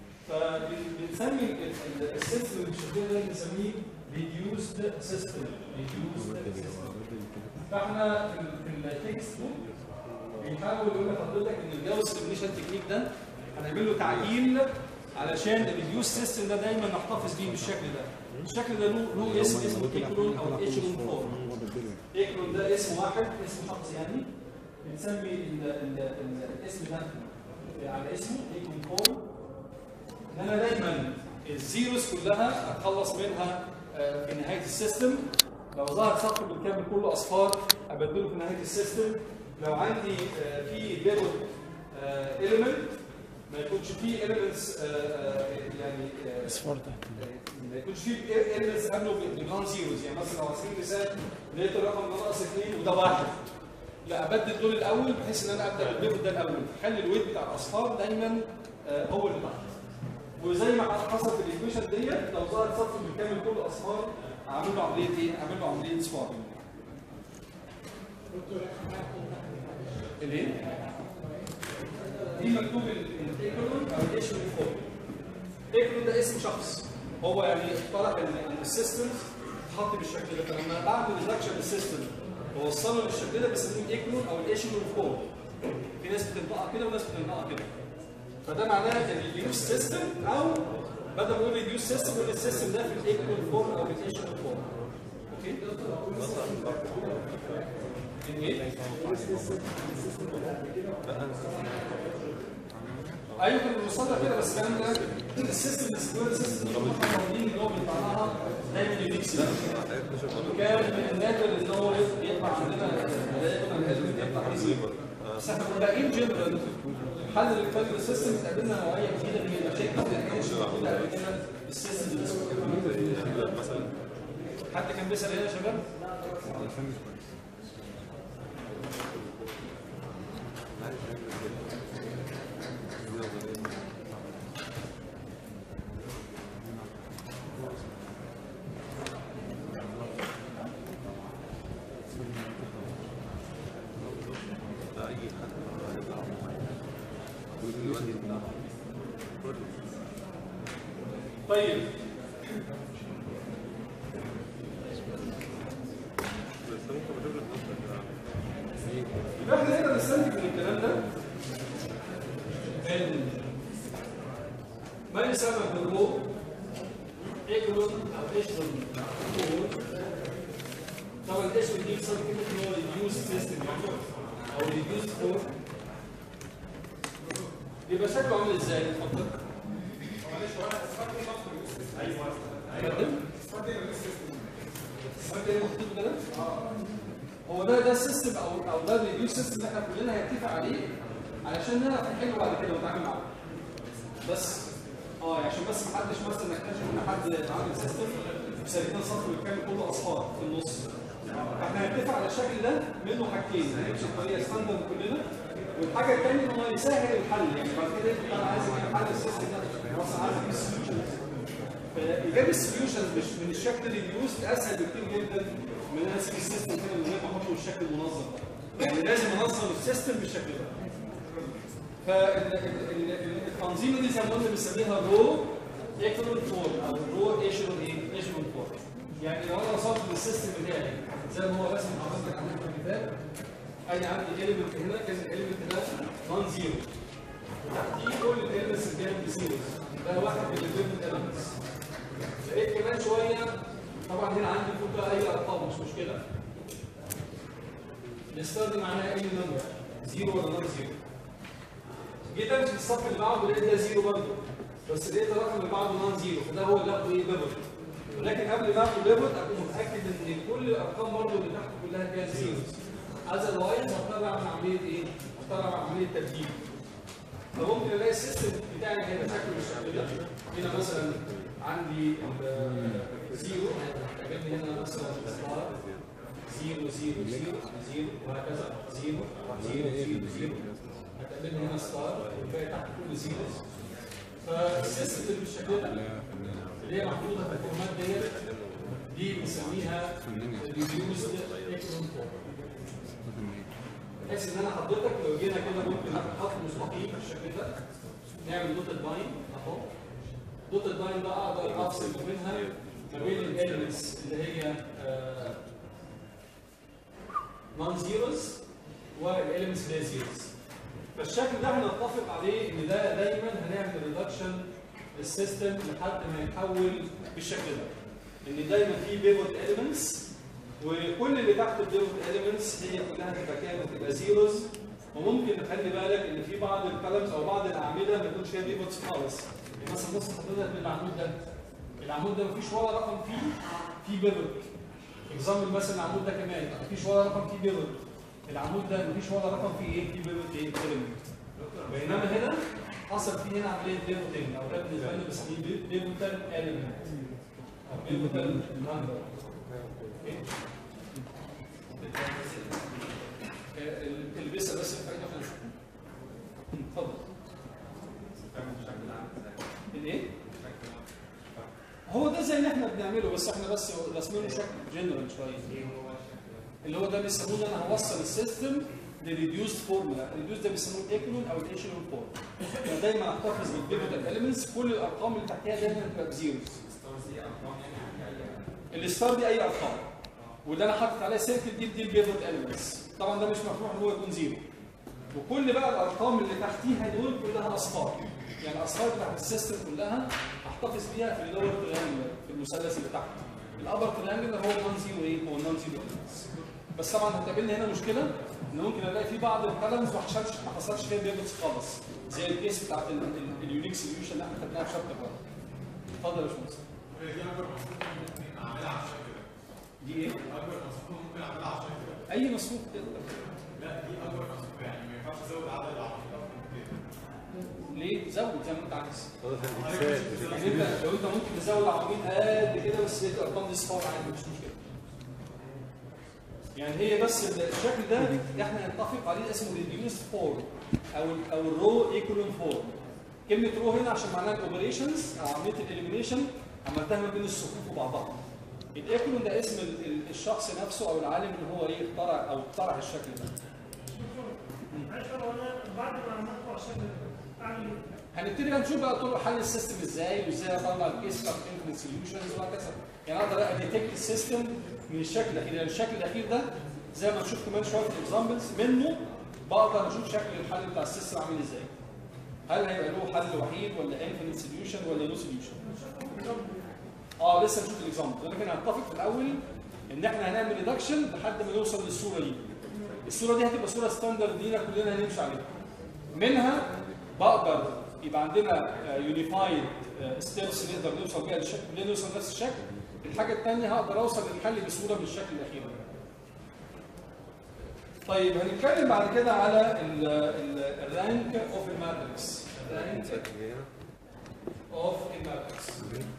فبنسمي ال- ال- السيستم اللي شغال ده بنسميه ريديوسد سيستم ريديوسد سيستم فاحنا في ال- في التكست بوك بيحاول يقول لحضرتك ان الجاوس اليمينيشن تكنيك ده هنعمل له تعديل علشان الريديوس سيستم ده دايما نحتفظ بيه بالشكل ده الشكل ده له له اسم اسمه ايكرون او ايشرون فورم ايكرون ده اسم واحد اسم شخص يعني بنسمي ال- ال- ال- الاسم ده على اسمه ايكرون فورم ان انا دايما الزيروز كلها اتخلص منها آه، في نهايه السيستم لو ظهر سطر بالكامل كله اصفار ابدله في نهايه السيستم لو عندي آه، في بيرود اليمنت ما يكونش فيه اليمنتس يعني آه، اصفار تحت ما يكونش فيه اليمنتس قبله بنون زيروز يعني مثلا لو على سبيل المثال لقيت الرقم ده ناقص اثنين وده واحد لا ابدل دول الاول بحيث ان انا ابدا بالبيفوت ده الاول خلي الويت بتاع الاصفار دايما آه، هو اللي تحت وزي ما حصل في الايكويشن ديت لو ظهر صف بالكامل كله اصفار اعمل له عمليه ايه؟ اعمل له عمليه سوابنج. الايه؟ دي مكتوب الايكونوم او الايشن فور. الايكونوم ده اسم شخص هو يعني اخترق السيستم اتحط بالشكل ده فلما بعمل ريدكشن للسيستم ووصله للشكل ده بسميه الايكونوم او الايشن فور. في ناس بتنطقها كده وناس بتنطقها كده. فده معناه ان الريديوس سيستم او بدل ما اقول ريديوس سيستم اقول السيستم ده في الايكوال فورم او الايشن فورم اوكي إن ايه؟ ايوه كان بيوصل لك كده بس الكلام ده السيستم السكوير سيستم اللي هم متعودين ان هو بيطلعها دايما يونيك سيستم كان من النادر ان هو يطلع عندنا دايما العلم بيطلع ريسيفر بس احنا باقيين جنرال حل الكالكول سيستم اتقابلنا نوعيه جديده من المشاكل اللي كانت موجوده قبل كده السيستم مثلا حد كان بيسال هنا يا شباب؟ طيب يبقى احنا هنا نستنتج من الكلام ده ان ما يسمى بالرو ايكولون او ايشلون طبعا الايشلون دي بتصير كلمه ان هو ريديوس سيستم او ريديوس فور يبقى شكله عامل ازاي؟ اتفضل هو ده ده السيستم او او ده الريديو سيستم اللي احنا كلنا هنتفق عليه علشان نعرف نحله بعد كده ونتعامل معاه بس اه عشان بس ما حدش مثلا نكتشف ان حد عامل سيستم وسايبين الصف بالكامل كله اصفار في النص احنا هنتفق على الشكل ده منه حاجتين هنمشي بطريقه ستاندرد كلنا والحاجه الثانيه ان هو يسهل الحل يعني بعد كده يبقى انا عايز اجيب حل السيستم ده مثلا عايز اجيب سوليوشنز فايجاب السوليوشنز مش من الشكل الريديوس اسهل بكتير جدا من ان انا اسيب السيستم كده من غير ما احطه بالشكل المنظم ده يعني لازم انظم السيستم بالشكل ده فالتنظيم دي زي ما قلنا بنسميها رو ايكونوم فورم او رو ايشلون ايه ايشلون فورم يعني لو انا وصلت للسيستم بتاعي زي ما هو رسم حضرتك عندك في الكتاب ادي عندي اليمنت هنا كان اليمنت ده نون زيرو وتحتيه كل الاليمنتس اللي جايه بزيروز ده واحد من الديفرنت اليمنتس لقيت كمان شويه طبعا هنا عندي فوق بقى اي ارقام مش مشكله نستخدم معناها اي نمبر زيرو ولا نون زيرو جيت امشي في الصف اللي بعده لقيت ده زيرو برضه بس لقيت الرقم اللي بعده نون زيرو فده هو اللي اخده ايه بيفوت ولكن قبل ما اخد بيفوت اكون متاكد ان كل الارقام برضه اللي تحت كلها فيها زيرو اذروايز هضطر اعمل عمليه ايه؟ هضطر اعمل عمليه ترتيب فممكن الاقي السيستم بتاعي هيبقى شكله بالشكل ده هنا مثلا عندي زيرو هيعمل لي هنا مثلا ستار زيرو زيرو زيرو زيرو وهكذا زيرو زيرو زيرو زيرو هتقابل لي هنا ستار والباقي تحت كله زيروز فالسيستم اللي بالشكل ده اللي هي محطوطه في الفورمات ديت دي بنسميها ريديوسد ايكونوم فورم بحيث ان انا حضرتك لو جينا كده ممكن ناخد خط مستقيم بالشكل ده نعمل دوت لاين اهو دوت لاين ده اقدر افصل منها ما بين الاليمنتس اللي هي نون زيروز والاليمنتس اللي هي زيروز فالشكل ده هنتفق عليه ان ده دايما هنعمل ريدكشن السيستم لحد ما يتحول بالشكل ده ان دايما في بيفوت اليمنتس وكل اللي تحت البيفوت اليمنتس هي كلها تبقى كام تبقى زيروز وممكن نخلي بالك ان في بعض الكلمز او بعض الاعمده ما يكونش فيها بيفوتس خالص يعني مثلا بص حضرتك من العمود ده العمود ده مفيش ولا رقم فيه فيه بيفوت اكزامبل مثلا العمود ده كمان مفيش ولا رقم فيه بيفوت العمود ده مفيش ولا رقم فيه ايه فيه بيفوت ايه element. بينما هنا حصل فيه هنا عمليه بيفوتنج او ده بالنسبه لنا بنسميه بيفوتال element او بيفوتال نمبر اللي بيسال بس الفريق عشان نشوف اتفضل الايه؟ هو ده زي اللي احنا بنعمله بس احنا بس راسمينه بشكل جنرال شويه اللي هو ده بيسموه انا هوصل السيستم لريديوس فورمولا الريديوس ده بيسموه الايكولون او الايشلون فورم انا دايما احتفظ بالبيفوتال اليمنتس كل الارقام اللي تحتها دايما بتبقى بزيروز الستار دي اي ارقام واللي انا حاطط عليها سيركل دي دي البيفوت اليمنتس طبعا ده مش مسموح ان هو يكون زيرو وكل بقى الارقام اللي تحتيها دول كلها اصفار يعني الاصفار بتاعت السيستم كلها احتفظ بيها في اللور تريانجلر في المثلث اللي تحت الابر تريانجلر هو نون زيرو ايه هو نون زيرو بس طبعا هتقابلني هنا مشكله ان ممكن الاقي في بعض الكلمز ما حصلش ما حصلش فيها بيفوتس خالص زي الكيس بتاعت اليونيك سوليوشن اللي احنا خدناها في شابتر 1 اتفضل يا باشمهندس دي ايه؟ اي مصفوف كده ليه؟ زود زي ما انت عايز يعني انت لو انت ممكن تزود عواميد قد كده بس هي الارقام دي صفار عادي مش مشكله يعني هي بس الشكل ده احنا نتفق عليه اسمه ريديوس فورم او ال او الرو ايكولون فورم كلمه رو هنا عشان معناها الاوبريشنز او عمليه الاليمينيشن عملتها ما بين الصفوف وبعضها الايكولون ده اسم ال- ال- الشخص نفسه او العالم اللي هو ايه اخترع او اخترع الشكل ده معلش هو انا بعد ما نقرا الشكل ده اعمل ايه؟ هنبتدي بقى نشوف بقى طرق حل السيستم ازاي وازاي اطلع الكيس بتاعت انفنت سوليوشنز وهكذا يعني اقدر اديتكت السيستم من الشكل الاخير يعني الشكل الاخير ده زي ما نشوف كمان شويه في الاكزامبلز منه بقدر اشوف شكل الحل بتاع السيستم عامل ازاي هل هيبقى له حل وحيد ولا انفنت سوليوشن ولا نو سوليوشن اه لسه نشوف الاكزامبل ولكن هنتفق في الاول ان احنا هنعمل ريدكشن لحد ما نوصل للصوره دي الصوره دي هتبقى صوره ستاندرد لينا كلنا هنمشي عليها منها بقدر يبقى عندنا يونيفايد ستيبس نقدر نوصل بيها للشكل كلنا نوصل لنفس الشكل الحاجه الثانيه هقدر اوصل للحل بصوره بالشكل الاخير ده. طيب هنتكلم بعد كده على الرانك اوف الماتريكس الرانك اوف الماتريكس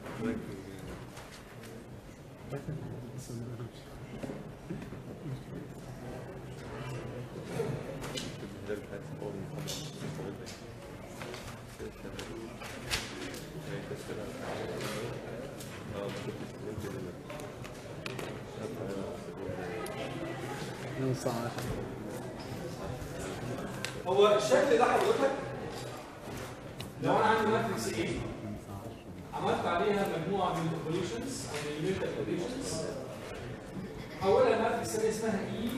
هو الشكل ده حضرتك لو انا عندي ماتريكس ايه عملت عليها مجموعه من الاوبريشنز او اليونيتال اوبريشنز حولها ماتريكس ثانيه اسمها اي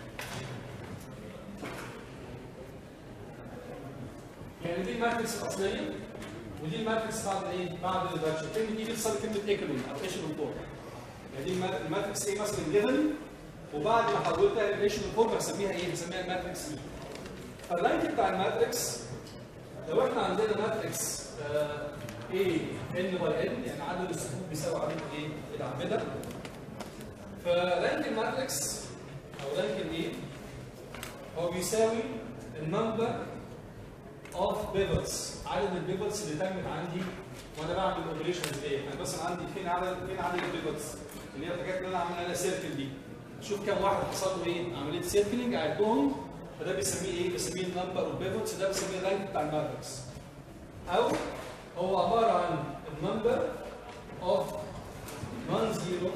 يعني دي الماتريكس الاصليه ودي الماتريكس بعد ايه؟ بعد الريدكشن كلمه دي بتصل كلمه ايكلون او ايشلون فورم يعني دي المات- الماتريكس ايه مثلا جيفن وبعد ما حولتها للايشلون فورم بسميها ايه؟ بسميها الماتريكس اي فالرانك بتاع الماتريكس لو احنا عندنا ماتريكس آه، A n باي n يعني عدد الصفوف بيساوي عدد ايه؟ الاعمده فرانك الماتريكس او رانك الايه هو بيساوي النمبر اوف بيفوتس عدد البيفوتس اللي تمت عندي وانا بعمل الاوبريشنز دي يعني مثلا عندي فين عدد فين عدد البيفوتس اللي هي الحاجات اللي انا عامل عليها سيركل دي شوف كم واحد حصل له ايه عمليه سيركلينج عدهم فده بيسميه ايه بيسميه النمبر اوف بيفوتس ده بيسميه الرانك بتاع الماتريكس او هو عباره عن النمبر اوف نون زيرو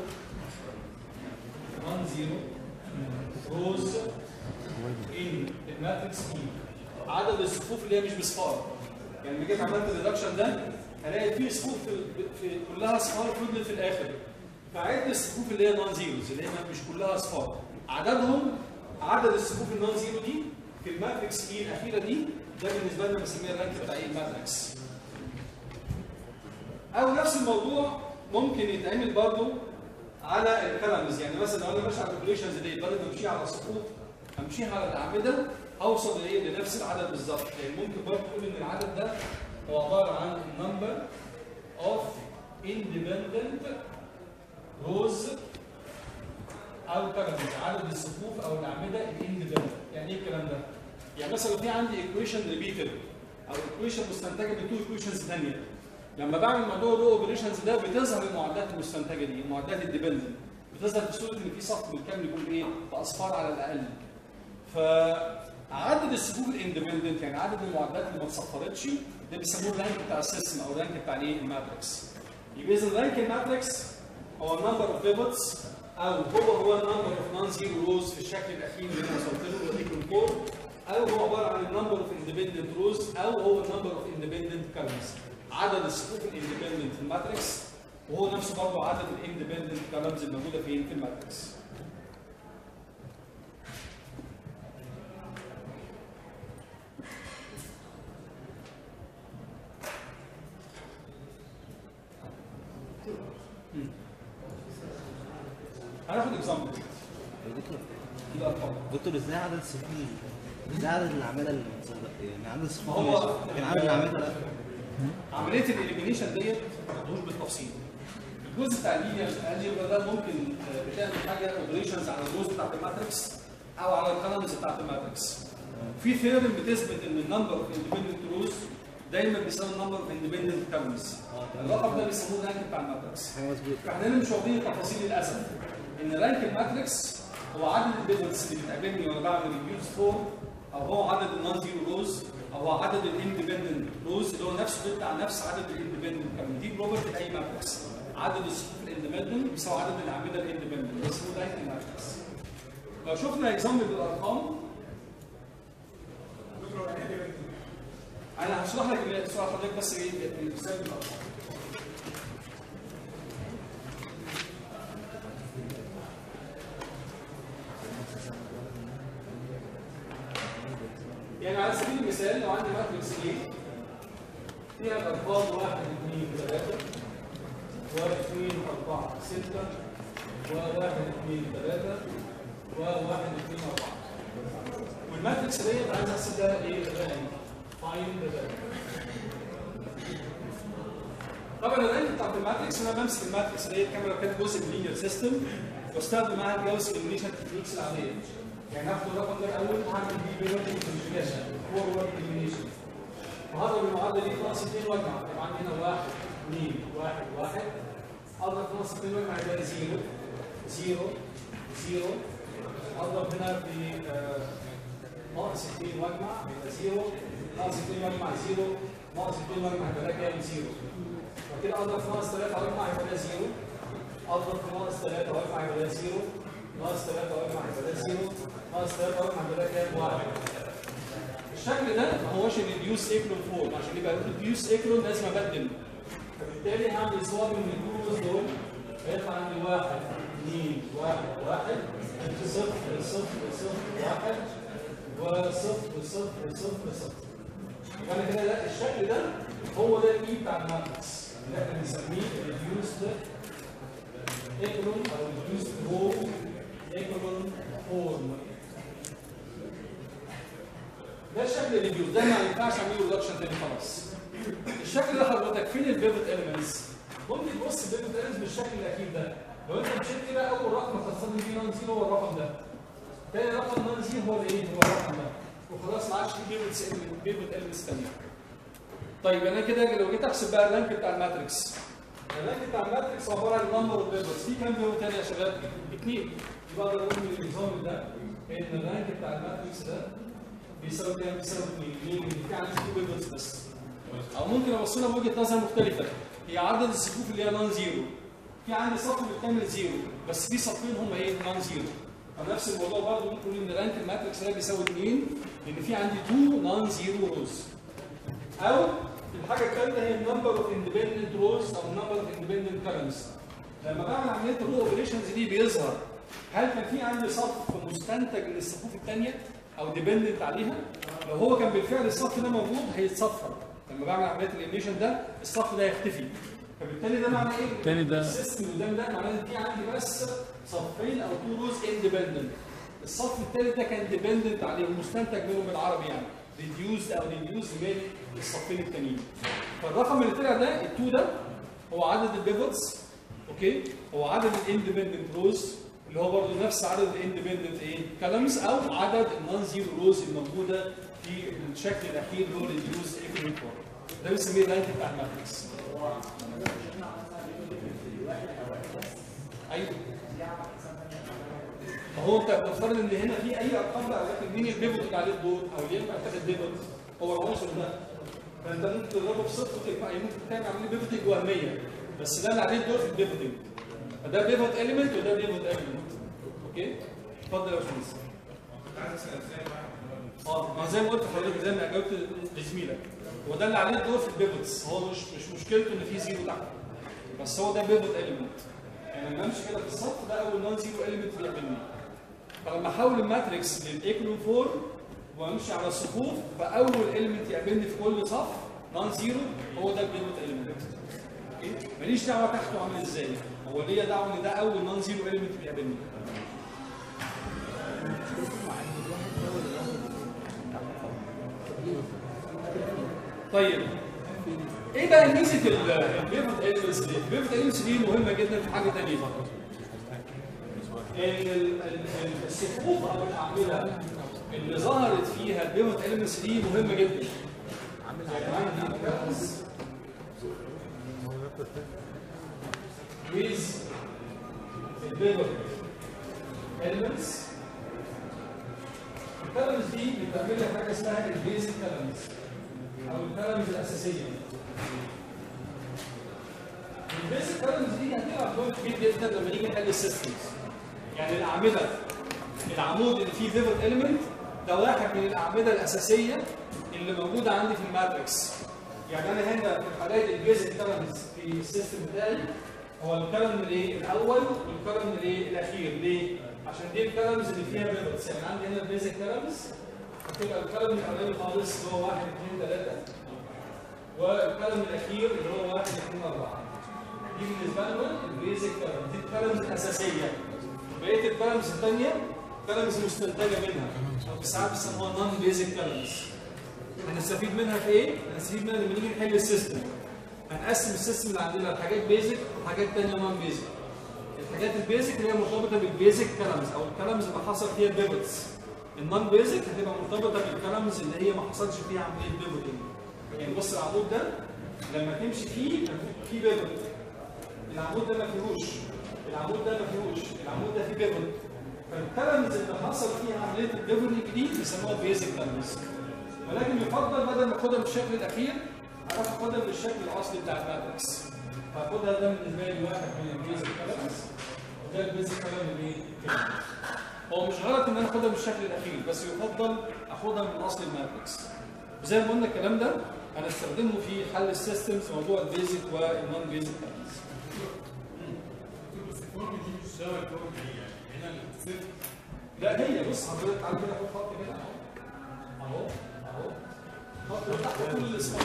نون زيرو روز ان الماتريكس دي عدد الصفوف اللي هي مش بصفار يعني لما جيت عملت الريدكشن ده هلاقي في صفوف في, في كلها صفار فضلت في الاخر فعد الصفوف اللي هي نون زيروز اللي هي مش كلها صفار عددهم عدد الصفوف النون زيرو دي في الماتريكس اي الاخيره دي ده بالنسبه لنا بنسميها الرانك بتاع ايه الماتريكس او نفس الموضوع ممكن يتعمل برضه على الكلامز يعني مثلا لو انا ماشي على الكالكوليشنز دي بدل ما امشيها على الصفوف امشيها على الاعمده اوصل لايه لنفس العدد بالظبط يعني ممكن برضه تقول ان العدد ده هو عباره عن number of independent rows او كلامز عدد الصفوف او الاعمده الاندبندنت يعني ايه الكلام ده؟ يعني مثلا لو في عندي ايكويشن ريبيتد او ايكويشن مستنتجه من تو ايكويشنز ثانيه لما بعمل موضوع الرو اوبريشنز ده بتظهر المعدات المستنتجه دي المعدات الديبندنت بتظهر في صوره ان في صف بالكامل يكون ايه باصفار على الاقل فعدد الصفوف الاندبندنت يعني عدد المعدات اللي ما اتصفرتش ده بيسموه الرانك بتاع السيستم او الرانك بتاع الايه الماتريكس يبقى اذا الرانك الماتريكس هو النمبر اوف بيفوتس او هو هو النمبر اوف نون زيرو روز في الشكل الاخير اللي انا وصلت له اللي هو 4 او هو عباره عن النمبر اوف اندبندنت روز او هو النمبر اوف اندبندنت كولمز عدد الصفوف الاندبندنت في الماتريكس وهو نفسه برضه عدد الاندبندنت كولمز الموجوده فين في الماتريكس هناخد اكزامبل دكتور الارقام دكتور ازاي عدد الصفوف ازاي عدد الاعمده اللي متصدق يعني عدد الصفوف هو- ماشي لكن عدد الاعمده لا عمليه الاليمينيشن ديت ما تاخدوش بالتفصيل الجزء بتاع اللينير الجبر ده ممكن آه، بتعمل حاجه اوبريشنز على الروز بتاعت الماتريكس او على الكولمز بتاعت الماتريكس في ثيورم بتثبت ان النمبر اوف اندبندنت روز دايما بيساوي النمبر اوف اندبندنت كولمز الرقم ده بيسموه الرانك بتاع الماتريكس حاجه مظبوط فاحنا هنا مش واخدين التفاصيل للاسف ان رانك الماتريكس هو عدد البيفوتس اللي بتقابلني وانا بعمل ريديوس فور او هو عدد النون زيرو روز او هو عدد الاندبندنت روز اللي هو نفسه بيطلع نفس عدد الاندبندنت كمان دي بروبرتي لاي ماتريكس عدد الصفوف الاندبندنت بيساوي عدد الاعمده الاندبندنت ده اسمه رانك الماتريكس لو شفنا اكزامبل بالارقام انا هشرح لك السؤال حضرتك بس ايه المثال بالارقام يعني على سبيل المثال لو عندي ماتريكس A فيها الارقام 1 2 3 و2 4 6 و1 2 3 و1 2 4 والماتريكس ديت عايز احسب ده ايه الرانك فايند ذا طبعا الرانك بتاعت الماتريكس انا بمسك الماتريكس ديت كما لو كانت جزء من لينير سيستم واستخدم معاها الجاوس اليمينيشن تكنيكس العاديه يعني هاخد الرقم ده الاول هعمل بيه بيرد اليمينيشن فورورد اليمينيشن وهضرب المعادله دي في ناقص 2 واجمع طبعا هنا 1 2 1 1 اضرب في ناقص 2 واجمع يبقى 0 0 0 اضرب هنا في آه، ناقص 2 واجمع يبقى 0 ناقص 2 واجمع 0 ناقص 2 واجمع يبقى ده كام 0 وكده اضرب في ناقص 3 واجمع يبقى ده 0 اضرب في ناقص 3 واجمع يبقى ده 0 ناقص 3 واجمع يبقى ده 0 ناقص 3 واجمع يبقى ده كام 1 الشكل ده ما هوش الريديوس ايكلون فورم عشان يبقى الريديوس ايكلون لازم ابدل فبالتالي هعمل سواب من الكروز دول هيطلع عندي 1 2 1 1 صفر صفر صفر 1 وصفر صفر صفر صفر يبقى كده لا الشكل ده هو ده الاي بتاع الماتريكس اللي احنا بنسميه ريديوسد ايكلون او ريديوسد هو ايكلون فورم ده الشكل الريديوس ده ما ينفعش اعمله ريدكشن تاني خلاص الشكل ده حضرتك فين البيفت اليمنتس ممكن تبص البيفت اليمنتس بالشكل الاخير ده لو انت مشيت كده اول رقم هتخصص لي فيه نون زيرو هو الرقم ده تاني رقم نون زيرو هو الايه هو الرقم ده وخلاص ما عادش في بيفت بيفت اليمنتس تانيه طيب انا كده لو جيت احسب بقى الرانك بتاع الماتريكس الرانك بتاع الماتريكس هو عباره عن نمبر اوف بيفوتس في كام بيفوت تاني يا شباب؟ اثنين يبقى اقدر اقول من النظام ده ان الرانك بتاع الماتريكس ده بيساوي كام؟ بيساوي 2 ليه؟ لان في عندي تو بيفوتس بس او ممكن ابص لها بوجهه نظر مختلفه هي عدد الصفوف اللي هي نون زيرو في عندي صف بالكامل زيرو بس في صفين هم ايه نون زيرو فنفس الموضوع برضه ممكن نقول ان رانك الماتريكس ده بيساوي 2 لان في عندي 2 نون زيرو روز او الحاجه الثالثه هي النمبر اوف اندبندنت روز او النمبر اوف اندبندنت كولمز لما بعمل عمليه الرو اوبريشنز دي بيظهر هل كان في عندي صف مستنتج من الصفوف الثانيه او ديبندنت عليها لو هو كان بالفعل الصف ده موجود هيتصفر لما بعمل عمليه الاليميشن ده الصف ده يختفي فبالتالي ده معناه ايه؟ التاني ده- السيستم اللي قدام ده معناه ان في عندي بس صفين او تو روز اندبندنت الصف الثالث ده كان ديبندنت عليه ومستنتج منه بالعربي يعني ريديوز او ريديوز من الصفين التانيين فالرقم اللي طلع ده التو ده هو عدد البيفوتس اوكي هو عدد الاندبندنت روز اللي هو برضه نفس عدد الاندبندنت ايه كلمز او عدد النون زيرو روز الموجوده في الشكل الاخير اللي هو ريديوز ايكويفورم ده بنسميه الرانك بتاع الماتريكس ايوه فهو انت بتفترض ان هنا في اي ارقام بقى لكن مين البيفوت اللي عليه الدور او اللي ينفع تاخد بيفوت هو العنصر ده فانت ممكن تضربه في صفر وتبقى ممكن تعمل عمليه بيفوتنج وهميه بس ده اللي عليه الدور في البيفوتنج فده بيفوت اليمنت وده بيفوت اليمنت اوكي اتفضل يا باشمهندس اه ما زي ما قلت لحضرتك زي ما جاوبت لزميلك هو ده اللي عليه الدور في البيفوتس هو مش مش مشكلته ان في زيرو تحت بس هو ده بيفوت اليمنت يعني لما امشي كده في الصف ده اول نون زيرو اليمنت بيقابلني فلما احول الماتريكس للايكولون فورم وامشي على الصفوف فاول اليمنت يقابلني في كل صف نون زيرو هو ده البيفوت اليمنت اوكي ماليش دعوه تحته عامل ازاي هو ليا دعوه ان ده اول نون زيرو اليمنت بيقابلني طيب ايه بقى ميزه البيفوت اليمنتس دي؟ البيفوت اليمنتس دي مهمه جدا في حاجه ثانيه ان ال- ال- ال- الصفوف او الاعمده اللي ظهرت فيها البيفوت اليمنتس دي مهمه جدا يعني عندي كلامز with البيفوت اليمنتس الكلامز دي بتعمل لي حاجه اسمها البيزك كلامز او الكلامز الاساسيه البيزك كلامز دي هتلعب دور كبير جدا لما نيجي نحل السيستمز يعني الاعمده العمود اللي فيه بيفوت اليمنت ده واحد من الاعمده الاساسيه اللي موجوده عندي في الماتريكس يعني انا هنا في حالات البيزك كلامز في السيستم بتاعي هو الكلام الايه الاول والكلام الايه الاخير ليه؟ عشان دي الكلامز اللي فيها بيفوتس يعني عندي هنا البيزك كلامز هتبقى الكلام الاولاني خالص اللي هو 1 2 3 والكلام الاخير اللي هو 1 2 4 دي بالنسبه لنا البيزك كلام دي الكلامز الاساسيه بقيه الكلامز الثانيه كلامز مستنتجه منها او ساعات بيسموها نون بيزك كلامز هنستفيد منها في ايه؟ هنستفيد منها لما نيجي نحل السيستم هنقسم السيستم اللي عندنا لحاجات بيزك وحاجات ثانيه نون بيزك الحاجات البيزك اللي هي مرتبطه بالبيزك كلامز او الكلامز اللي حصل فيها البيفوتس النون بيزك هتبقى مرتبطه بالكلامز اللي هي ما حصلش فيها عمليه بيفوتنج يعني بص العمود ده لما تمشي فيه في بيفوت العمود ده ما فيهوش العمود ده ما فيهوش العمود ده فيه بيفوت فالكلامز اللي حصل فيها عمليه البيفوتنج دي بيسموها بيزك كلامز ولكن يفضل بدل ما اخدها بالشكل الاخير اروح اخدها بالشكل الاصلي بتاع الماتريكس فاخدها ده بالنسبه لي واحد من البيزك كلامز وده البيزك كلام اللي كده هو مش غلط ان انا اخدها بالشكل الاخير بس يفضل اخدها من اصل الماتريكس زي ما قلنا الكلام ده هنستخدمه في حل السيستمز موضوع البيزك والنون بيزك كلامز لا هي بص حضرتك تعالى كده خد خط كده اهو اهو خط تحت كل الاصفار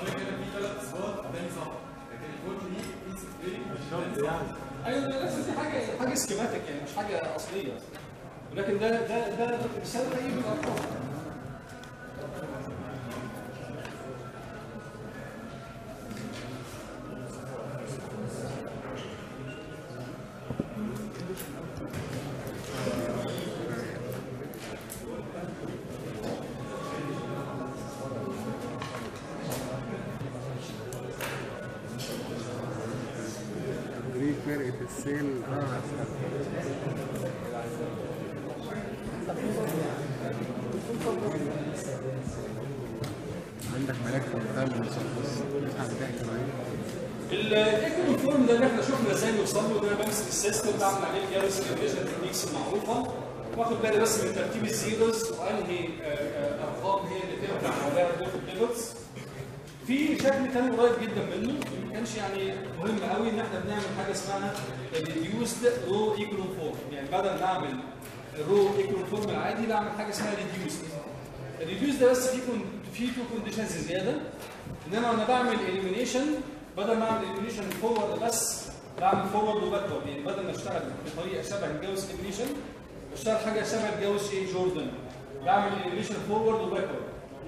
ايوه ده بس دي حاجه حاجه سكيماتيك يعني مش حاجه اصليه ولكن ده ده ده مثال ايه بالارقام دي فرقة السيل اه عندك ملاك في المثال من بس اسمع بتحكي معايا الايكونو فورم ده اللي احنا شفنا ازاي نوصل له ده انا بمسك السيستم بعمل عليه الجارس ريفيجن تكنيكس المعروفه واخد بالي بس من ترتيب الزيروز وانهي آه، آه، ارقام هي اللي تنفع حواليها دول البيفوتس في شكل تاني قريب جدا منه ما كانش يعني مهم قوي ان احنا بنعمل حاجه اسمها ريديوسد رو ايكونو فورم يعني بدل ما اعمل الرو ايكونو فورم العادي بعمل حاجه اسمها ريديوسد الريديوس ده بس فيه كون- فيه تو كونديشنز زياده ان انا وانا بعمل اليمينيشن بدل ما اعمل اليمينيشن فورورد بس بعمل فورورد وباكورد يعني بدل ما اشتغل بطريقه شبه الجوز اليمينيشن بشتغل حاجه شبه الجوز ايه جوردن بعمل اليمينيشن فورورد وباكورد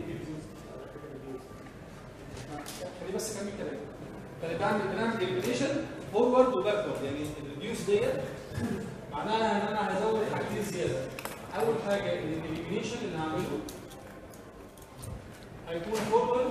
خلي بس كمل كلام فانا بعمل بنعمل اليمينيشن فورورد وباكورد يعني الريديوس ديت معناها ان انا هزود حاجتين زياده اول حاجه ان الاليمينيشن اللي هعمله هيكون فورورد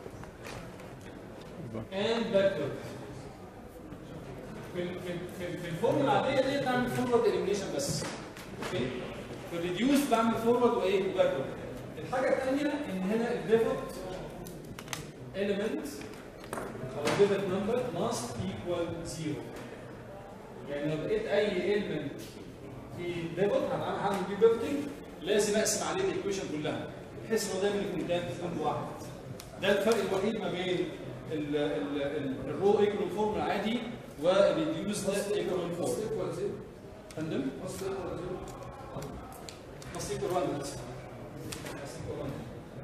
اند باكورد في ال- في ال- في ال- في الفورم العاديه دي بعمل فورورد اليمينيشن بس اوكي في الريديوس بعمل فورورد وايه وباكورد الحاجه الثانيه ان هنا البيفوت element او pivot number must equal zero يعني لو لقيت اي element في بيفوت هعمل بيه بيفوتنج لازم اقسم عليه الايكويشن كلها بحيث انه دايما يكون كام يكون واحد ده الفرق الوحيد ما بين ال- ال- ال- الرو ايكوال فورم العادي والريديوس ايكوال فورم ايكوال زيرو فندم مصر ايكوال زيرو must equal 1 بس must equal 1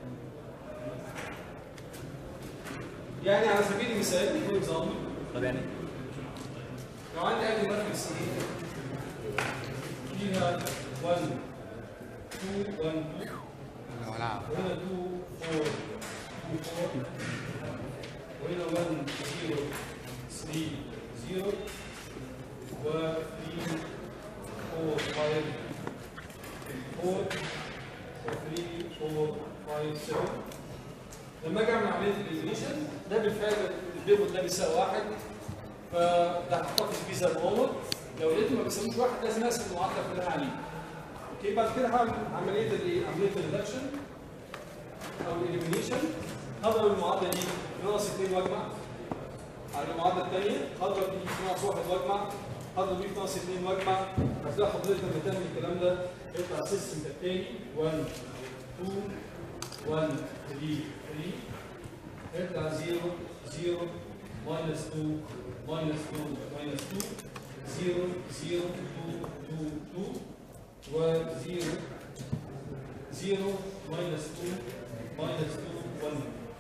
يعني على سبيل المثال فور اكزامبل طب يعني لو عندي ادي ماتريكس فيها 1 2 1 2 ولا وهنا 2 4 2 4 وهنا 1 0 3 0 و 3 4 5 4 و 3 4 5 7 لما اجي اعمل عمليه الاليميشن ده بالفعل البيفوت ده بيساوي واحد فده هحتفظ بيه زي ما هو لو لقيته ما بيساويش واحد لازم اقسم المعادله كلها عليه اوكي بعد كده هعمل عمليه الايه عمليه الريدكشن او الاليمينيشن هضرب المعادله دي في ناقص 2 واجمع على المعادله الثانيه هضرب دي في ناقص 1 واجمع هضرب دي في ناقص 2 واجمع هتلاقي حضرتك لما تعمل الكلام ده يطلع سيستم كالتالي 1 2 1 3 3 يطلع 0 0 minus 2 minus 2 minus 2 0 0 2 2 2 و 0 0 minus 2 minus 2 1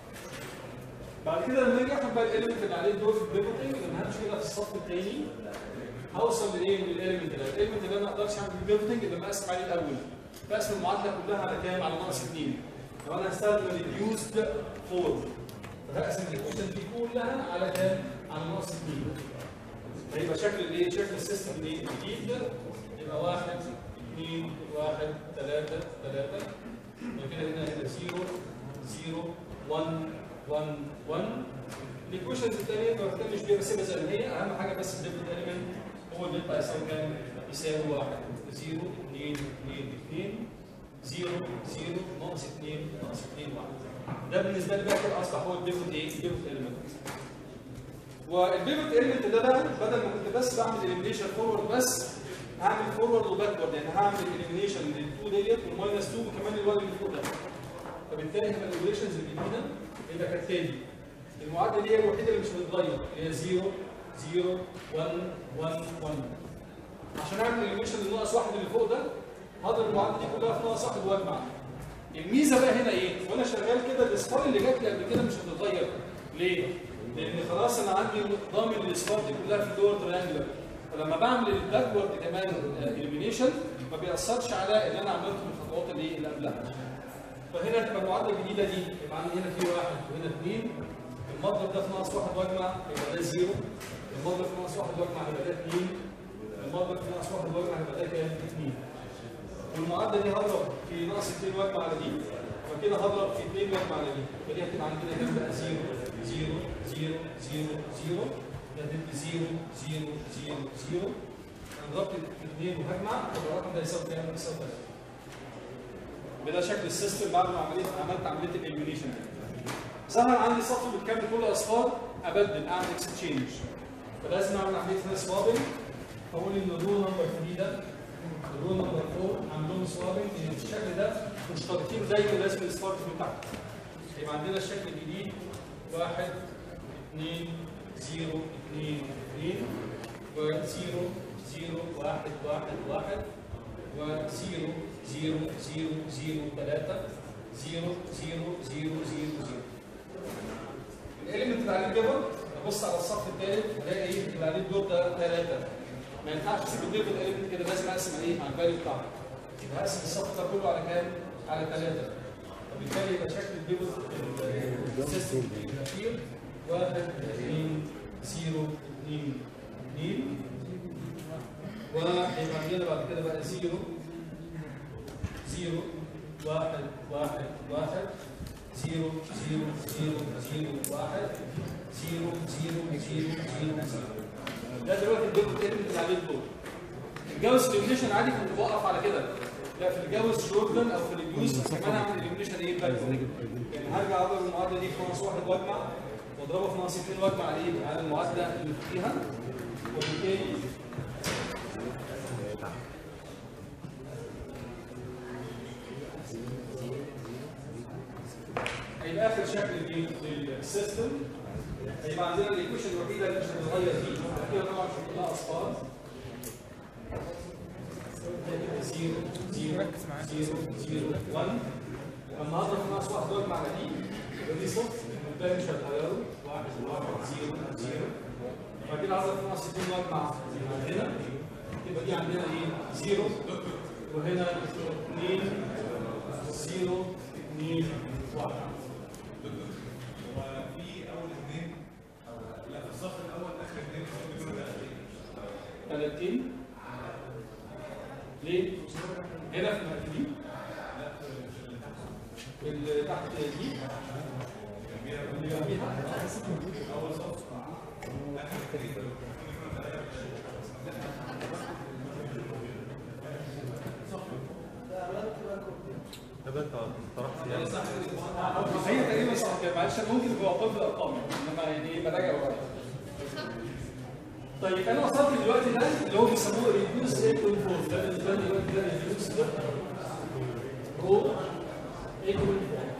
بعد كده لما اجي اخد بقى الاليمنت اللي عليه الدور في البيفوتنج لما همشي كده في الصف الثاني هوصل لايه للاليمنت ده الاليمنت اللي انا ما اقدرش اعمل بيه بيفوتنج يبقى مقسم عليه الاول بقسم المعادله كلها على كام على ناقص 2 لو انا هستخدم ريديوسد فورم فهقسم الايكويشن دي كلها على كام على ناقص 2 هيبقى شكل الايه شكل السيستم الايه الجديد يبقى 1 2 1 3 3 وكده هنا هنا 0 0 1 1 1 الايكويشنز الثانيه ما بهتمش بيها بسيبها زي ما هي اهم حاجه بس الديفرنت اليمنت هو اللي يطلع يساوي كام؟ يساوي 1 0 2 2 2 0 0 ناقص 2 ناقص 2 1 ده بالنسبه لي بقى كده اصبح هو الديفرنت ايه؟ الديفرنت اليمنت والبيفوت اليمنت ده بقى بدل ما كنت بس بعمل اليمينيشن فورورد بس هعمل فورورد وباكورد يعني هعمل اليمينيشن لل2 ديت والماينس 2 وكمان الوان اللي فوق ده فبالتالي هيبقى الاوبريشنز الجديده هيبقى كالتالي المعادله دي هي الوحيده اللي مش هتتغير اللي هي 0 0 1 1 1 عشان اعمل اليمينيشن للناقص واحد اللي فوق ده هضرب المعادله دي كلها في ناقص واحد واجمع الميزه بقى هنا ايه؟ وانا شغال كده الاصفار اللي جات لي قبل كده مش هتتغير ليه؟ لان خلاص انا عندي ضامن الاصفار دي كلها في الدور تريانجلر فلما بعمل الباكورد كمان اليمينيشن ما بيأثرش على اللي انا عملته من الخطوات اللي اللي قبلها فهنا تبقى المعادله الجديده دي يبقى عندي هنا في واحد وهنا اثنين المضرب ده في ناقص واحد واجمع يبقى ده زيرو المضرب في ناقص واحد واجمع يبقى ده اثنين المضرب في ناقص واحد واجمع يبقى ده كام؟ اثنين والمعادله دي هضرب في ناقص 2 واجمع على دي فكده هضرب في 2 واجمع على دي فدي هتبقى عندنا كام بقى 0 0 0 0 0 ده هتبقى 0 0 0 0 انا ضربت في 2 وهجمع يبقى الرقم ده يساوي كام؟ يساوي 3 بدا شكل السيستم بعد ما عمليه عملت عمليه الاليمينيشن ظهر عندي صف بتكمل كل الاصفار ابدل اعمل اكستشينج فلازم اعمل عمليه هنا سوابنج اقول ان الرو نمبر 3 ده الرو نمبر 4 عندهم سوابنج ان الشكل ده مشتركين دايما لازم الاصفار تكون تحت يبقى عندنا الشكل الجديد 1 2 0 2 2 و 0 0 1 1 1 و 0 0 0 0 3 0 0 0 0 0 الاليمنت اللي عليه الجبل ابص على الصف الثالث الاقي ايه اللي عليه الدور ده ثلاثه ما ينفعش اسيب الديفيد اليمنت كده لازم اقسم على ايه على الفاليو بتاعه يبقى اقسم الصف ده كله على كام؟ على ثلاثه وبالتالي يبقى شكل الديفيد السيستم الاخير واحد اثنين زيرو اثنين اثنين وهيبقى عندنا بعد كده بقى زيرو زيرو واحد واحد واحد زيرو زيرو زيرو زيرو واحد زيرو زيرو زيرو زيرو زيرو ده دلوقتي الدور التاني اللي عليه الدور الجوز اليوميشن عادي كنت بوقف على كده لا في الجوز جوردن او في اليوز كمان اعمل اليوميشن ايه باكورد يعني هرجع اضرب المعادله دي في ناقص واحد واجمع واضربها في ناقص اثنين واجمع على ايه؟ على المعادله اللي فيها وبالتالي هيبقى اخر شكل لل- للسيستم هيبقى عندنا الايكويشن الوحيده اللي مش هتتغير دي كده طبعا مش هتطلع اصفار زيرو زيرو زيرو زيرو 1 لما اضرب في ناقص واحد واجمع على دي يبقى دي صفر والباقي مش هتغيره واحد واحد زيرو زيرو بعد كده اضرب في ناقص اثنين واجمع هنا يبقى دي عندنا ايه؟ زيرو وهنا اثنين زيرو اثنين واحد وفي اول اثنين او لا في الصف الاول اخر اثنين بيكونوا داخلين 30 ليه؟ هنا في المركبين اللي تحت دي اللي جنبيها طب انت طرحت يعني هي تقريبا صح كده معلش انا ممكن ابقى بقول الارقام انما يعني ايه براجع ورايا طيب انا وصلت دلوقتي ده اللي هو بيسموه ريديوس ايكوال فور ده بالنسبه لي دلوقتي ده ريديوس ده رو ايكوال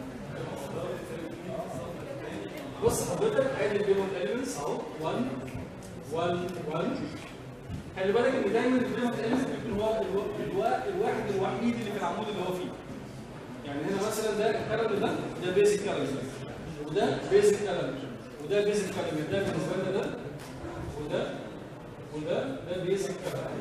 بص حضرتك ادي البيمون اليمنتس اهو 1 1 1 خلي بالك ان دايما البيمون اليمنتس بيكون هو الوا- الوا- الواحد الوحيد اللي في العمود اللي هو فيه يعني هنا مثلا ده الكلام ده ده بيزك كلام وده بيزك كلام وده بيزك كلام ده بالنسبه لنا ده وده وده ده بيزك كلام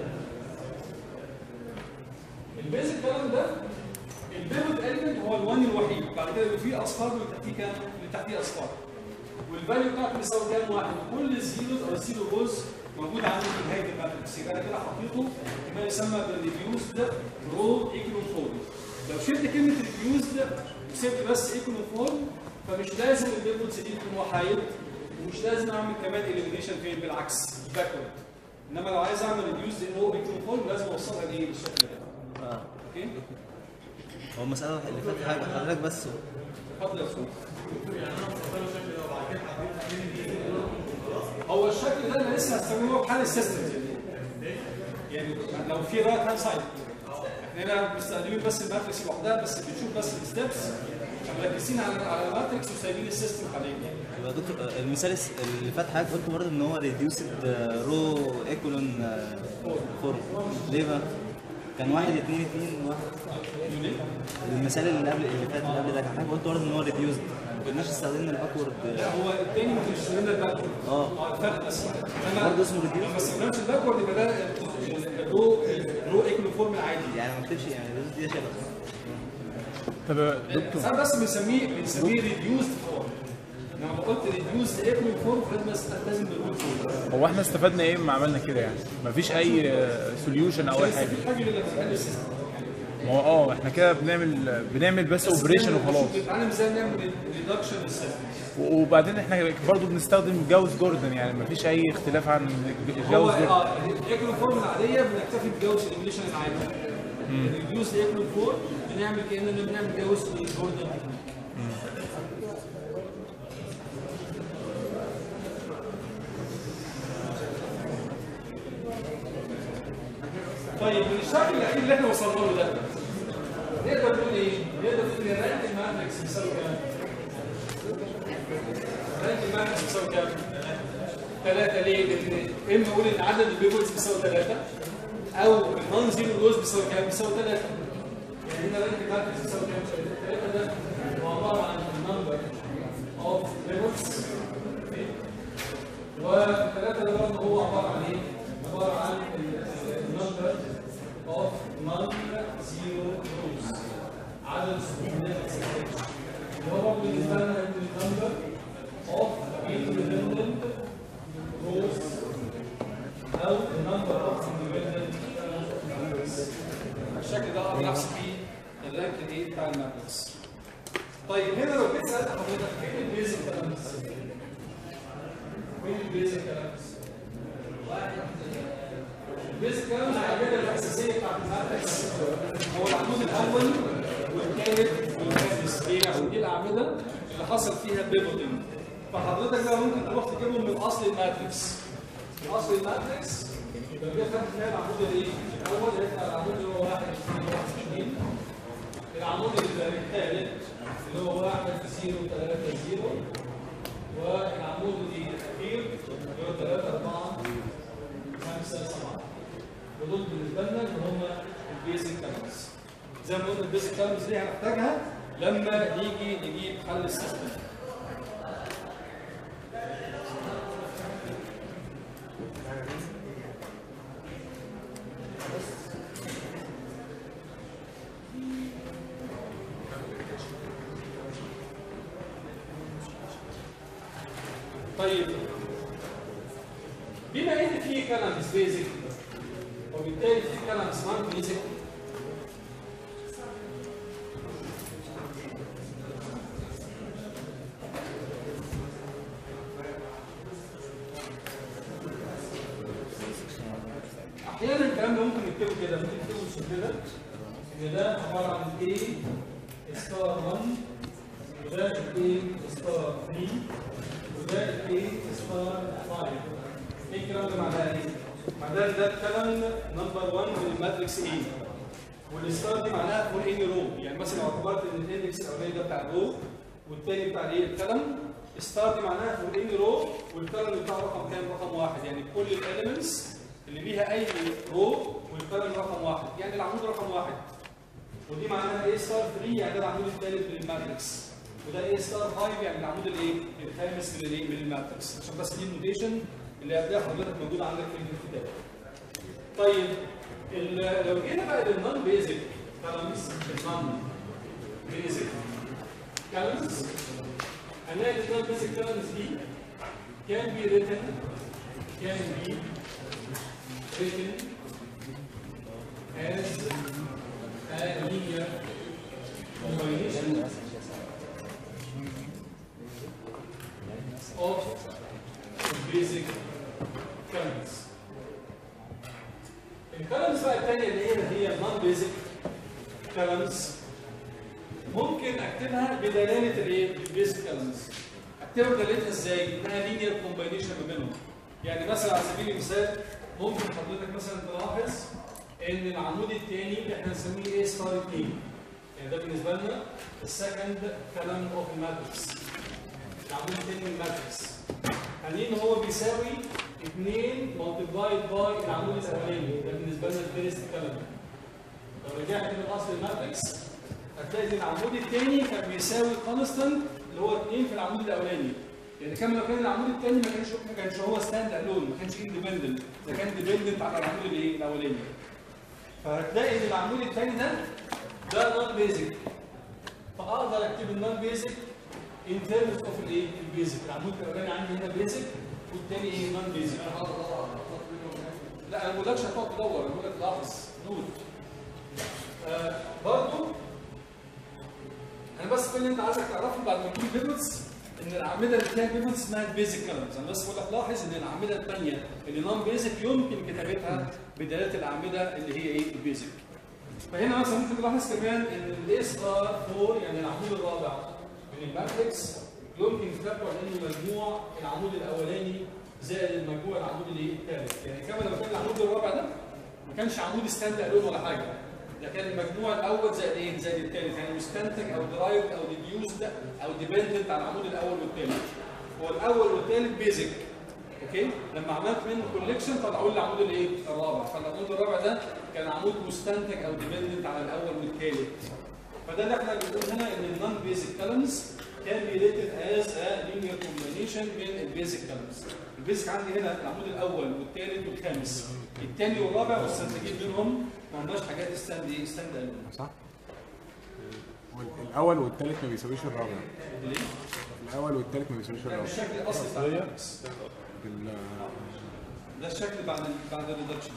البيزك كلام ده البيفوت اليمنت هو الوان الوحيد بعد كده يبقى فيه اصفار واللي تحتيه كام؟ اللي تحتيه اصفار والفاليو بتاعته بيساوي كام واحد كل الزيروز او الزيرو روز موجود عندي في نهايه الماتريكس يبقى انا كده حطيته ما يسمى بالريديوسد رو ايكونوم فورم لو شلت كلمه ريديوسد وسبت بس ايكونوم فورم فمش لازم البيفوتس دي تكون وحايد ومش لازم اعمل كمان اليمينيشن فين بالعكس باكورد انما لو عايز اعمل ريديوسد رو ايكونوم فورم لازم اوصلها لايه بالشكل ده اه اوكي هو المسألة اللي فاتت حاجة حضرتك بس اتفضل يا استاذ هو الشكل ده انا لسه هستخدمه في حال السيستم يعني لو في رايت هاند سايد احنا هنا مستخدمين بس الماتريكس لوحدها بس بنشوف بس الستبس مركزين على على الماتريكس وسايبين السيستم حوالينا يبقى دكتور آه، المثال الس- اللي فات حضرتك قلت برضه ان هو ريديوسد رو ايكولون فورم ليه بقى؟ كان واحد اتنين اتنين واحد المثال اللي قبل اللي فات اللي قبل ده كان حضرتك قلت برضه ان هو ريديوسد ما كناش استخدمنا الباكورد هو التاني ما كانش استخدمنا الباكورد اه اه الفرق بس برضه انما اسمه لما ريديوسد ما استخدمش الباكورد يبقى ده الرو الرو ايكونوفورم العادي يعني ما بتكتبش يعني ريديوسد دي شبه طب يا دكتور ساعات بس بنسميه بنسميه ريديوسد فورم لما قلت ريديوسد ايكونوم فورم فلازم بس التزم بالرول فورم هو احنا استفدنا ايه لما عملنا كده يعني مفيش اي سوليوشن او اي حاجه في حاجه اللي بتقلل السيستم ما هو اه احنا كده بنعمل بنعمل بس اوبريشن وخلاص بنتعلم ازاي نعمل ريدكشن للسيستم وبعدين احنا برضو بنستخدم جوز جوردن يعني مفيش اي اختلاف عن هو جوز جوردن اه الايكونوم فورم العاديه بنكتفي بجوز الانجليشن العادي الريديوسد ايكونوم فورم بنعمل كاننا بنعمل جوز جوردن طيب من الشكل الاخير اللي احنا وصلنا له ده نقدر نقول ايه؟ نقدر نقول ان رانك الماتريكس بيساوي كام؟ رانك الماتريكس بيساوي كام؟ ثلاثة ليه؟ لأن إما أقول إن عدد البيفوتس بيساوي ثلاثة أو النون زيرو روز بيساوي كام؟ بيساوي ثلاثة يعني هنا رانك الماتريكس بيساوي كام؟ ثلاثة ده هو عبارة عن النمبر أوف بيفوتس برضه بالنسبه لنا هيكون النمبر اوف independent rows او النمبر اوف independent بالشكل ده اقدر احسب بيه الرانك الايه بتاع الماتريكس طيب هنا لو جيت سالت حضرتك فين البيزك كلامس؟ فين البيزك كلامس؟ البيزك كلامس العمليه الاساسيه بتاعت الماتريكس هو العمود الاول والثالث والخامس ليه؟ عشان دي الاعمده اللي حصل فيها بيفوتنج فحضرتك بقى ممكن تروح تجيبهم من اصل الماتريكس من اصل الماتريكس يبقى كده خدت فيها العمود الايه؟ الاول هيبقى العمود اللي هو 1 2 21 العمود الثالث اللي هو 1 0 3 0 والعمود الاخير اللي هو 3 4 5 7 ودول بالنسبه لنا اللي هم البيزك كلمز زي ما قلنا البيزك كلمز دي هنحتاجها لما نيجي نجيب حل السيستم طيب بما ان في كلام بيزك وبالتالي في كلام سمارت بيزك احيانا الكلام ده ممكن نكتبه كده ممكن نكتبه بالشكل ده ان ده عباره عن A ستار 1 وده A ستار 3 وده A ستار 5 ايه الكلام ده معناه ايه؟ معناه ده الكلام نمبر 1 من الماتريكس A والستار دي معناها فور اني رو يعني مثلا لو اعتبرت ان الاندكس الاولاني ده بتاع الرو والتاني بتاع الايه الكلم ستار دي معناها فور اني رو والكلم بتاعه رقم كام؟ رقم واحد يعني كل الاليمنتس اللي ليها اي رو والكلم رقم واحد يعني العمود رقم واحد ودي معناها ايه ستار 3 يعني ده العمود الثالث من الماتريكس وده ايه ستار 5 يعني العمود الايه الخامس من الايه من الماتريكس عشان بس دي النوتيشن اللي هتلاقيها حضرتك موجوده عندك في الكتاب طيب ال- لو جينا بقى للنون بيزك كلامز النون بيزك كلامز هنلاقي النون بيزك كلامز دي can be written can be written as a linear combination of basic columns. الكلمز بقى الثانية اللي هي هي non basic columns ممكن اكتبها بدلالة الايه؟ البيزك columns. اكتبها بدلالتها ازاي؟ انها linear combination ما بينهم. يعني مثلا على سبيل المثال ممكن حضرتك مثلا تلاحظ ان العمود الثاني احنا نسميه ايه ستار 2 يعني ده بالنسبه لنا السكند كلام اوف الماتريكس العمود الثاني من الماتريكس يعني ان هو بيساوي 2 ملتبلايد باي العمود الاولاني ده بالنسبه لنا الفيرست كلام لو رجعت من اصل الماتريكس هتلاقي ان العمود الثاني كان بيساوي كونستنت اللي هو 2 في العمود الاولاني يعني كان لو كان العمود الثاني ما كانش ما كانش هو ستاند الون ما كانش اندبندنت ده كان ديبندنت على العمود الايه الاولاني فهتلاقي ان العمود الثاني ده ده نون بيزك فاقدر اكتب النون بيزك ان ترمز اوف الايه البيزك العمود الاولاني عندي هنا بيزك والثاني ايه نون بيزك لا انا ما بقولكش هتقعد تدور انا بقول لك لاحظ نوت آه برضه انا بس كل اللي انت عايزك تعرفه بعد ما تجيب بيفوتس ان الاعمده اللي فيها بيفوتس اسمها البيزك كلمز انا بس بقول لك لاحظ ان الاعمده الثانيه اللي نون بيزك يمكن كتابتها بدلاله الاعمده اللي هي ايه البيزك فهنا مثلا ممكن تلاحظ كمان ان الاس ار 4 يعني العمود الرابع من الماتريكس يمكن كتابته على انه مجموع العمود الاولاني زائد المجموع العمود الايه الثالث يعني كما لو كان العمود الرابع ده ما كانش عمود ستاند الون ولا حاجه ده كان المجموع الاول زائد ايه زائد الثالث يعني مستنتج او درايف او ديديوزد او ديبندنت على العمود الاول والثالث هو الاول والثالث بيزك اوكي لما عملت منه كوليكشن طلعوا لي العمود الايه الرابع فالعمود الرابع ده كان عمود مستنتج او ديبندنت على الاول والثالث فده اللي احنا بنقول هنا ان النون بيزك كلمز كان بي ريتد از ا لينير كومبينيشن من البيزك كلمز البيزك عندي هنا العمود الاول والثالث والخامس الثاني والرابع مستنتجين منهم ما عندناش حاجات ستاند ايه ستاند الون صح؟ الاول والثالث ما بيساويش الرابع الاول والثالث ما بيساويش ده الرابع الشكل الاصلي بتاع الماتريكس بال- ده الشكل بعد ال- بعد الريدكشن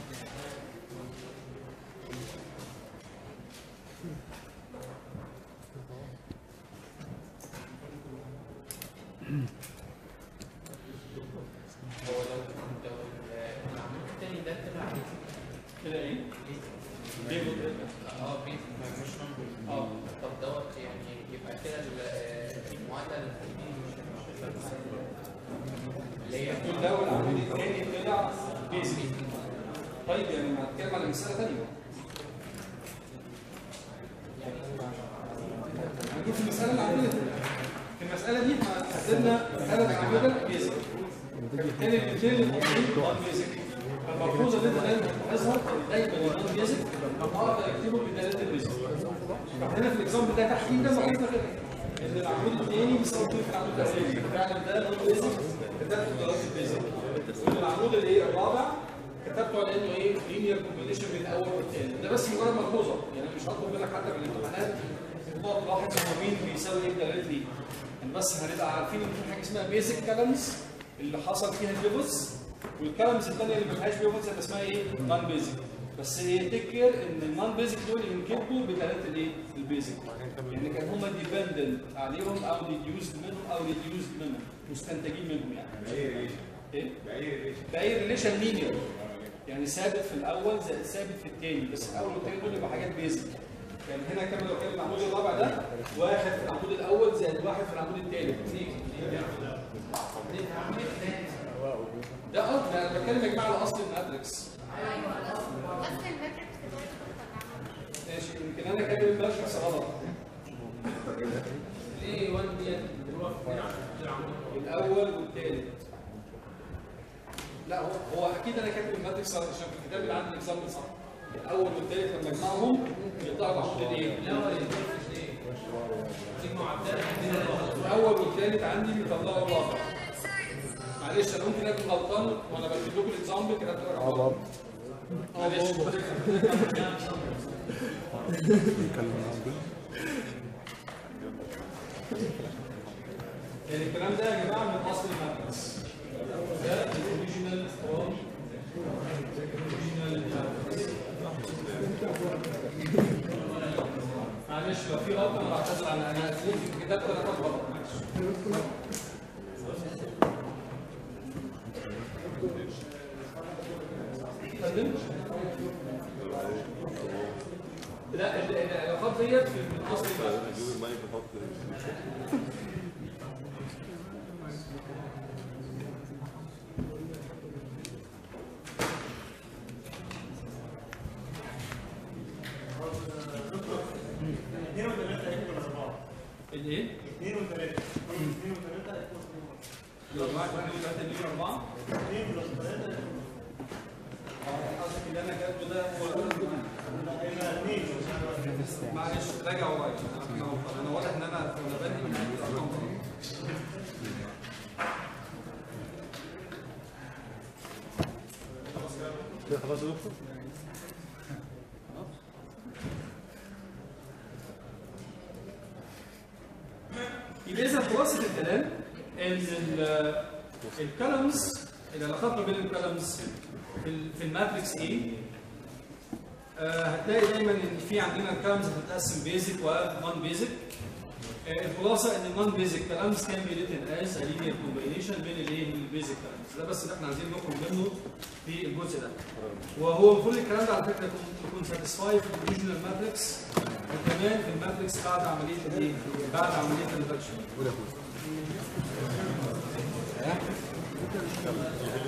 كده ايه؟ بيبقى اه بيت مش اه طب دوت يعني يبقى كده ال- المعادله التقديم مش مش اللي هي لو العمود الثاني طلع بيزك طيب يعني ما هتكلم على مساله ثانيه هنشوف المساله اللي عندنا في المساله دي احنا حددنا ثلاث اعمده بيزك فبالتالي الاثنين الاخرين نون بيزك فالملحوظه اللي انت دايما هتلاحظها ان دايما النون بيزك اقدر اكتبه بدلاله البيزك فهنا في الاكزامبل ده تحديدا لاحظنا كده ان العمود الثاني بيساوي في العمود الاولاني فعلا ده نون بيزك كتبت بدلاله البيزك والعمود الايه الرابع كتبته على انه ايه لينير كومبينيشن بين الاول والثاني ده بس مجرد ملحوظه يعني مش هطلب منك حتى في الامتحانات تقعد تلاحظ هو مين بيساوي ايه بدلاله ايه يعني بس هنبقى عارفين ان في حاجه اسمها بيزك كالمز اللي حصل فيها البيفوتس والكالمز الثانيه اللي ما فيهاش بيفوتس هتبقى اسمها ايه نون بيزك بس هي تيك كير ان النون بيزك دول ينكتبوا بدلاله الايه البيزك يعني كان هم ديبندنت عليهم او ريديوسد منهم او ريديوسد منهم مستنتجين منهم يعني باي ريليشن ايه باي ريليشن باقي ريليشن لينير يعني ثابت في الاول زائد ثابت في الثاني بس الاول والثاني دول يبقى حاجات بيزك يعني هنا كمان لو كان العمود الرابع ده واحد في العمود الاول زائد واحد في العمود الثالث ده اه ده انا بتكلم يا جماعه على اصل الماتريكس ايوه اصل اصل الماتريكس اللي هو ماشي يمكن انا كاتب الماتريكس غلط ليه 1 دي الاول والثالث لا هو هو اكيد انا كاتب الماتريكس غلط عشان في الكتاب اللي عندي الاكزامبل صح الاول والثالث لما اجمعهم يطلعوا العمود الايه؟ الاول والثالث عندي بيطلعوا الرابع معلش انا ممكن اكون غلطان وانا بكتب لكم الاكزامبل كتبت رقم غلط معلش يعني الكلام ده يا جماعه من اصل الماتريكس ده الاوريجينال فروم معلش لو في غلطه انا بعتذر عن انا ممكن كتبت رقم غلط معلش فهمت؟ لا ال- العلاقات ديت في من اصل الماتريكس نجيب المايك نحط اثنين وثلاثة يكون أربعة الايه؟ اثنين وثلاثة اثنين وثلاثة يكون الأربعة اثنين وثلاثة دي أربعة اثنين بلس ثلاثة يكون قصدك اللي أنا كاتبه ده هو يبقى اثنين معلش راجع ورايا أنا غلطان. أنا واضح إن أنا وأنا بنهي من عندي الأرقام غلط. كده خلاص يا دكتور يبقى إذا خلاصة الكلام إن ال- الكولمز العلاقات ما بين الكولمز في ال- في الماتريكس A آه، هتلاقي دايما ان في عندنا الكولمز بتتقسم بيزك ونون بيزك الخلاصه ان النون بيزك كلامز كان بي ريتن از لينير كومبينيشن بين الايه البيزك كلامز ده بس اللي احنا عايزين نخرج منه في الجزء ده وهو المفروض الكلام ده على فكره يكون- يكون ساتيسفاي في الريجنال ماتريكس وكمان في الماتريكس بعد عمليه الايه؟ بعد عمليه الريدكشن